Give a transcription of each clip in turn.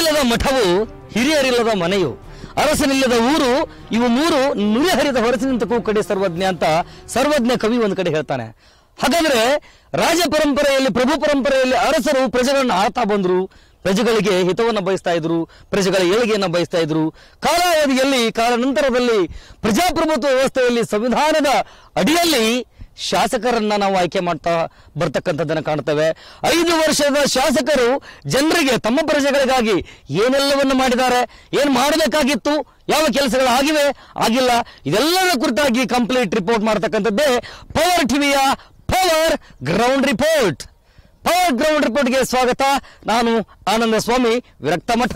ಗುರುವಿಲ್ಲದ ಮಠವು ಹಿರಿಯರಿಲ್ಲದ ಮನೆಯು ಅರಸನಿಲ್ಲದ ಊರು ಇವು ಮೂರು ನುಡಿ ಹರಿದ ಹೊರಸಿನಿಂತ ಕಡೆ ಸರ್ವಜ್ಞ ಅಂತ ಸರ್ವಜ್ಞ ಕವಿ ಒಂದು ಕಡೆ ಹೇಳ್ತಾನೆ ಹಾಗಾದ್ರೆ ರಾಜ ಪರಂಪರೆಯಲ್ಲಿ ಪ್ರಭು ಪರಂಪರೆಯಲ್ಲಿ ಅರಸರು ಪ್ರಜೆಗಳನ್ನ ಆಳ್ತಾ ಬಂದ್ರು ಪ್ರಜೆಗಳಿಗೆ ಹಿತವನ್ನ ಬಯಸ್ತಾ ಇದ್ರು ಪ್ರಜೆಗಳ ಏಳಿಗೆಯನ್ನ ಬಯಸ್ತಾ ಇದ್ರು ಕಾಲಾವಧಿಯಲ್ಲಿ ಕಾಲಾನಂತರದಲ್ಲಿ ಪ್ರಜಾಪ್ರಭುತ್ವ ವ್ಯವಸ್ಥೆಯಲ್ಲಿ ಸಂವಿಧಾನದ ಅಡಿಯಲ್ಲಿ ಶಾಸಕರನ್ನ ನಾವು ಆಯ್ಕೆ ಮಾಡ್ತಾ ಬರ್ತಕ್ಕಂಥದ್ದನ್ನ ಕಾಣ್ತೇವೆ ಐದು ವರ್ಷದ ಶಾಸಕರು ಜನರಿಗೆ ತಮ್ಮ ಪ್ರಜೆಗಳಿಗಾಗಿ ಏನೆಲ್ಲವನ್ನು ಮಾಡಿದ್ದಾರೆ ಏನ್ ಮಾಡಬೇಕಾಗಿತ್ತು ಯಾವ ಕೆಲಸಗಳು ಆಗಿವೆ ಆಗಿಲ್ಲ ಇದೆಲ್ಲರ ಕುರಿತಾಗಿ ಕಂಪ್ಲೀಟ್ ರಿಪೋರ್ಟ್ ಮಾಡ್ತಕ್ಕಂಥದ್ದೇ ಪವರ್ ಟಿವಿಯ power ground report power ground ರಿಪೋರ್ಟ್ಗೆ ಸ್ವಾಗತ ನಾನು ಆನಂದ ಸ್ವಾಮಿ ವಿರಕ್ತ ಮಠ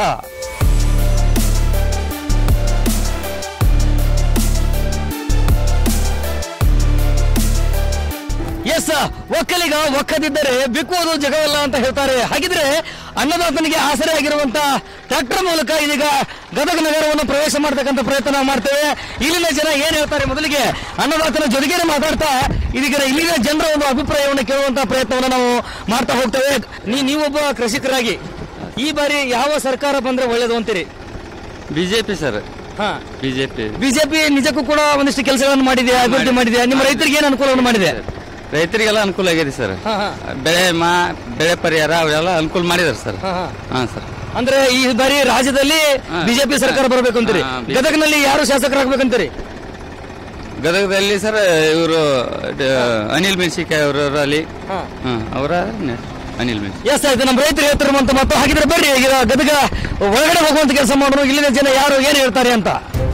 ಎಸ್ ಒಕ್ಕಲಿಗ ಒಕ್ಕದಿದ್ದರೆ ಬಿಕ್ಕುವುದು ಜಗವಲ್ಲ ಅಂತ ಹೇಳ್ತಾರೆ ಹಾಗಿದ್ರೆ ಅನ್ನದಾತನಿಗೆ ಆಸರೆ ಆಗಿರುವಂತ ಟ್ರಾಕ್ಟರ್ ಮೂಲಕ ಇದೀಗ ಗದಗ ನಗರವನ್ನು ಪ್ರವೇಶ ಮಾಡತಕ್ಕಂಥ ಪ್ರಯತ್ನ ನಾವು ಮಾಡ್ತೇವೆ ಇಲ್ಲಿನ ಜನ ಏನ್ ಹೇಳ್ತಾರೆ ಮೊದಲಿಗೆ ಅನ್ನದಾತನ ಜೊತೆಗೇನೆ ಮಾತಾಡ್ತಾ ಇದೀಗ ಇಲ್ಲಿನ ಜನರ ಒಂದು ಅಭಿಪ್ರಾಯವನ್ನು ಕೇಳುವಂತ ಪ್ರಯತ್ನವನ್ನು ನಾವು ಮಾಡ್ತಾ ಹೋಗ್ತೇವೆ ನೀ ನೀವೊಬ್ಬ ಕೃಷಿಕರಾಗಿ ಈ ಬಾರಿ ಯಾವ ಸರ್ಕಾರ ಬಂದ್ರೆ ಒಳ್ಳೇದು ಅಂತೀರಿ ಬಿಜೆಪಿ ಸರ್ ಹಾ ಬಿಜೆಪಿ ಬಿಜೆಪಿ ನಿಜಕ್ಕೂ ಕೂಡ ಒಂದಿಷ್ಟು ಕೆಲಸಗಳನ್ನು ಮಾಡಿದೆ ಅಭಿವೃದ್ಧಿ ಮಾಡಿದೆ ನಿಮ್ಮ ರೈತರಿಗೆ ಏನು ಅನುಕೂಲವನ್ನು ಮಾಡಿದೆ ರೈತರಿಗೆಲ್ಲ ಅನುಕೂಲ ಆಗಿದೆ ಸರ್ ಹಾ ಹಾ ಬೆಳೆ ಮಾ ಬೆಳೆ ಪರಿಹಾರ ಅವೆಲ್ಲ ಅನುಕೂಲ ಮಾಡಿದಾರೆ ಸರ್ ಹಾ ಹಾ ಹಾ ಸರ್ ಅಂದ್ರೆ ಈ ಬಾರಿ ರಾಜ್ಯದಲ್ಲಿ ಹಾ. ಬಿಜೆಪಿ ಸರ್ಕಾರ ಬರಬೇಕು ಅಂತೀರಿ ಹಾ, ಬಿ- ಗದಗನಲ್ಲಿ ಯಾರು ಶಾಸಕರಾಗಬೇಕಂತೀರಿ ಗದಗದಲ್ಲಿ ಸರ್ ಇವರು ಅನಿಲ್ ಮೆಣಸಿಕಾಯಿ ಅವರಲ್ಲಿ ಅವರ ಅನಿಲ್ ಮೆಣಸಿಕಾಯಿ ಎಸ್ ಆಯ್ತು ನಮ್ಮ ರೈತರು ಹೇಳ್ತಿರುವಂತ ಮಾತು ಹಾಗಿದ್ರೆ ಬರ್ರಿ ಈಗ ಗದಗ ಒಳಗಡೆ ಹೋಗುವಂತ ಕೆಲಸ ಮಾಡೋಣ ಇಲ್ಲಿನ ಜನ ಯಾರು ಏನು ಹೇಳ್ತಾರೆ ಅಂತ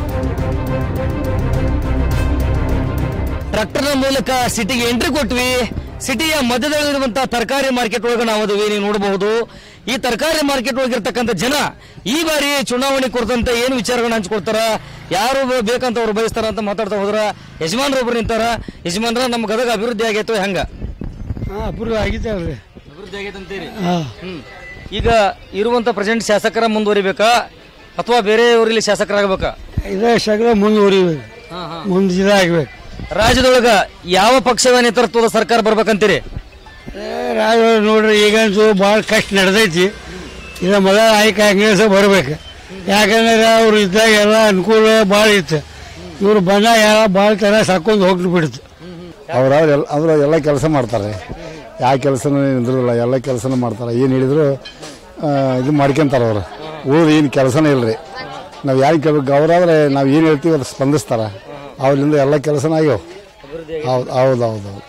ಟ್ರಾಕ್ಟರ್ನ ಮೂಲಕ ಸಿಟಿಗೆ ಎಂಟ್ರಿ ಕೊಟ್ವಿ ಸಿಟಿಯ ಮಧ್ಯದಲ್ಲಿರುವಂತಹ ತರಕಾರಿ ಮಾರ್ಕೆಟ್ ಒಳಗೆ ನಾವು ಅದೀವಿ ನೀವು ನೋಡಬಹುದು ಈ ತರಕಾರಿ ಮಾರ್ಕೆಟ್ ಒಳಗಿರ್ತಕ್ಕಂಥ ಜನ ಈ ಬಾರಿ ಚುನಾವಣೆ ಕುರಿತಂತೆ ಏನು ವಿಚಾರಗಳನ್ನ ಹಂಚ್ಕೊಳ್ತಾರ ಯಾರು ಬ- ಬೇಕಂತ ಅವ್ರು ಬಯಸ್ತಾರ ಅಂತ ಮಾತಾಡ್ತಾ ಹೋದ್ರ ಯಜಮಾನ್ರು ಒಬ್ರು ನಿಂತಾರ ಯಜಮಾನ್ರ ನಮ್ಮ ಗದಗ ಅಭಿವೃದ್ಧಿ ಆಗೈತೋ ಹೆಂಗ ಹಾಂ ಅಪ್ರೂವ್ ಆಗಿದೆ ಅಲ್ರಿ ಅಭಿವೃದ್ಧಿ ಆಗೈತಂತೀರಿ ಹಾಂ ಹ್ಮ್. ಈಗ ಇರುವಂತ ಪ್ರೆಸೆಂಟ್ ಶಾಸಕರ ಮುಂದುವರಿಬೇಕಾ ಅಥವಾ ಬೇರೆಯವರಲ್ಲಿ ಶಾಸಕರಾಗಬೇಕಾ ಇದೇ ಸಗಲ ಮುಂದುವರಿಬೇಕು ಮುಂದೆ ಇದಾಗಬೇಕು ರಾಜ್ಯದೊಳಗ ಯಾವ ಪಕ್ಷದ ನೇತೃತ್ವದ ಸರ್ಕಾರ ಬರ್ಬೇಕಂತೀರಿ ರಾಜ ನೋಡ್ರಿ ಈಗಂತೂ ಭಾಳ ಕಷ್ಟ ನಡೆದೈತಿ ಇದ ಮೊದಲ ಆಯ್ಕೆ ಕಾಂಗ್ರೆಸ್ ಬರ್ಬೇಕು ಯಾಕಂದ್ರೆ ಅವ್ರು ಇದ್ದಾಗ ಎಲ್ಲ ಅನುಕೂಲ ಭಾಳ ಇತ್ತು ಇವ್ರು ಬಂದಾಗ ಎಲ್ಲ ಭಾಳ ತರ ಸಾಕೊಂಡು ಹೋಗ್ಲಿ ಬಿಡ್ತು ಅವ್ರವ್ರು ಎಲ್ಲ ಅಂದ್ರೆ ಎಲ್ಲ ಕೆಲಸ ಮಾಡ್ತಾರೆ ಯಾವ ಕೆಲಸನೂ ನಿಂದ್ರಲ್ಲ ಎಲ್ಲ ಕೆಲಸನೂ ಮಾಡ್ತಾರೆ ಏನು ಹೇಳಿದ್ರು ಆ, ಇದು ಮಾಡ್ಕೊಂತಾರೆ ಅವರು ಉಳಿದು ಏನು ಕೆಲಸನೇ ಇಲ್ರಿ ನಾವು ಯಾರು ಕೇಳ್ಬೇಕು ಅವ್ರಾದ್ರೆ ನಾವು ಏನು ಹೇಳ್ತೀವಿ ಅದು ಸ್ಪಂದಿಸ್ತಾರೆ ಅವ್ರಿಂದ ಎಲ್ಲ ಕೆಲಸನ ಆಗ್ಯಾವ ಹೌದು ಹೌದು ಹೌದು ಹೌದು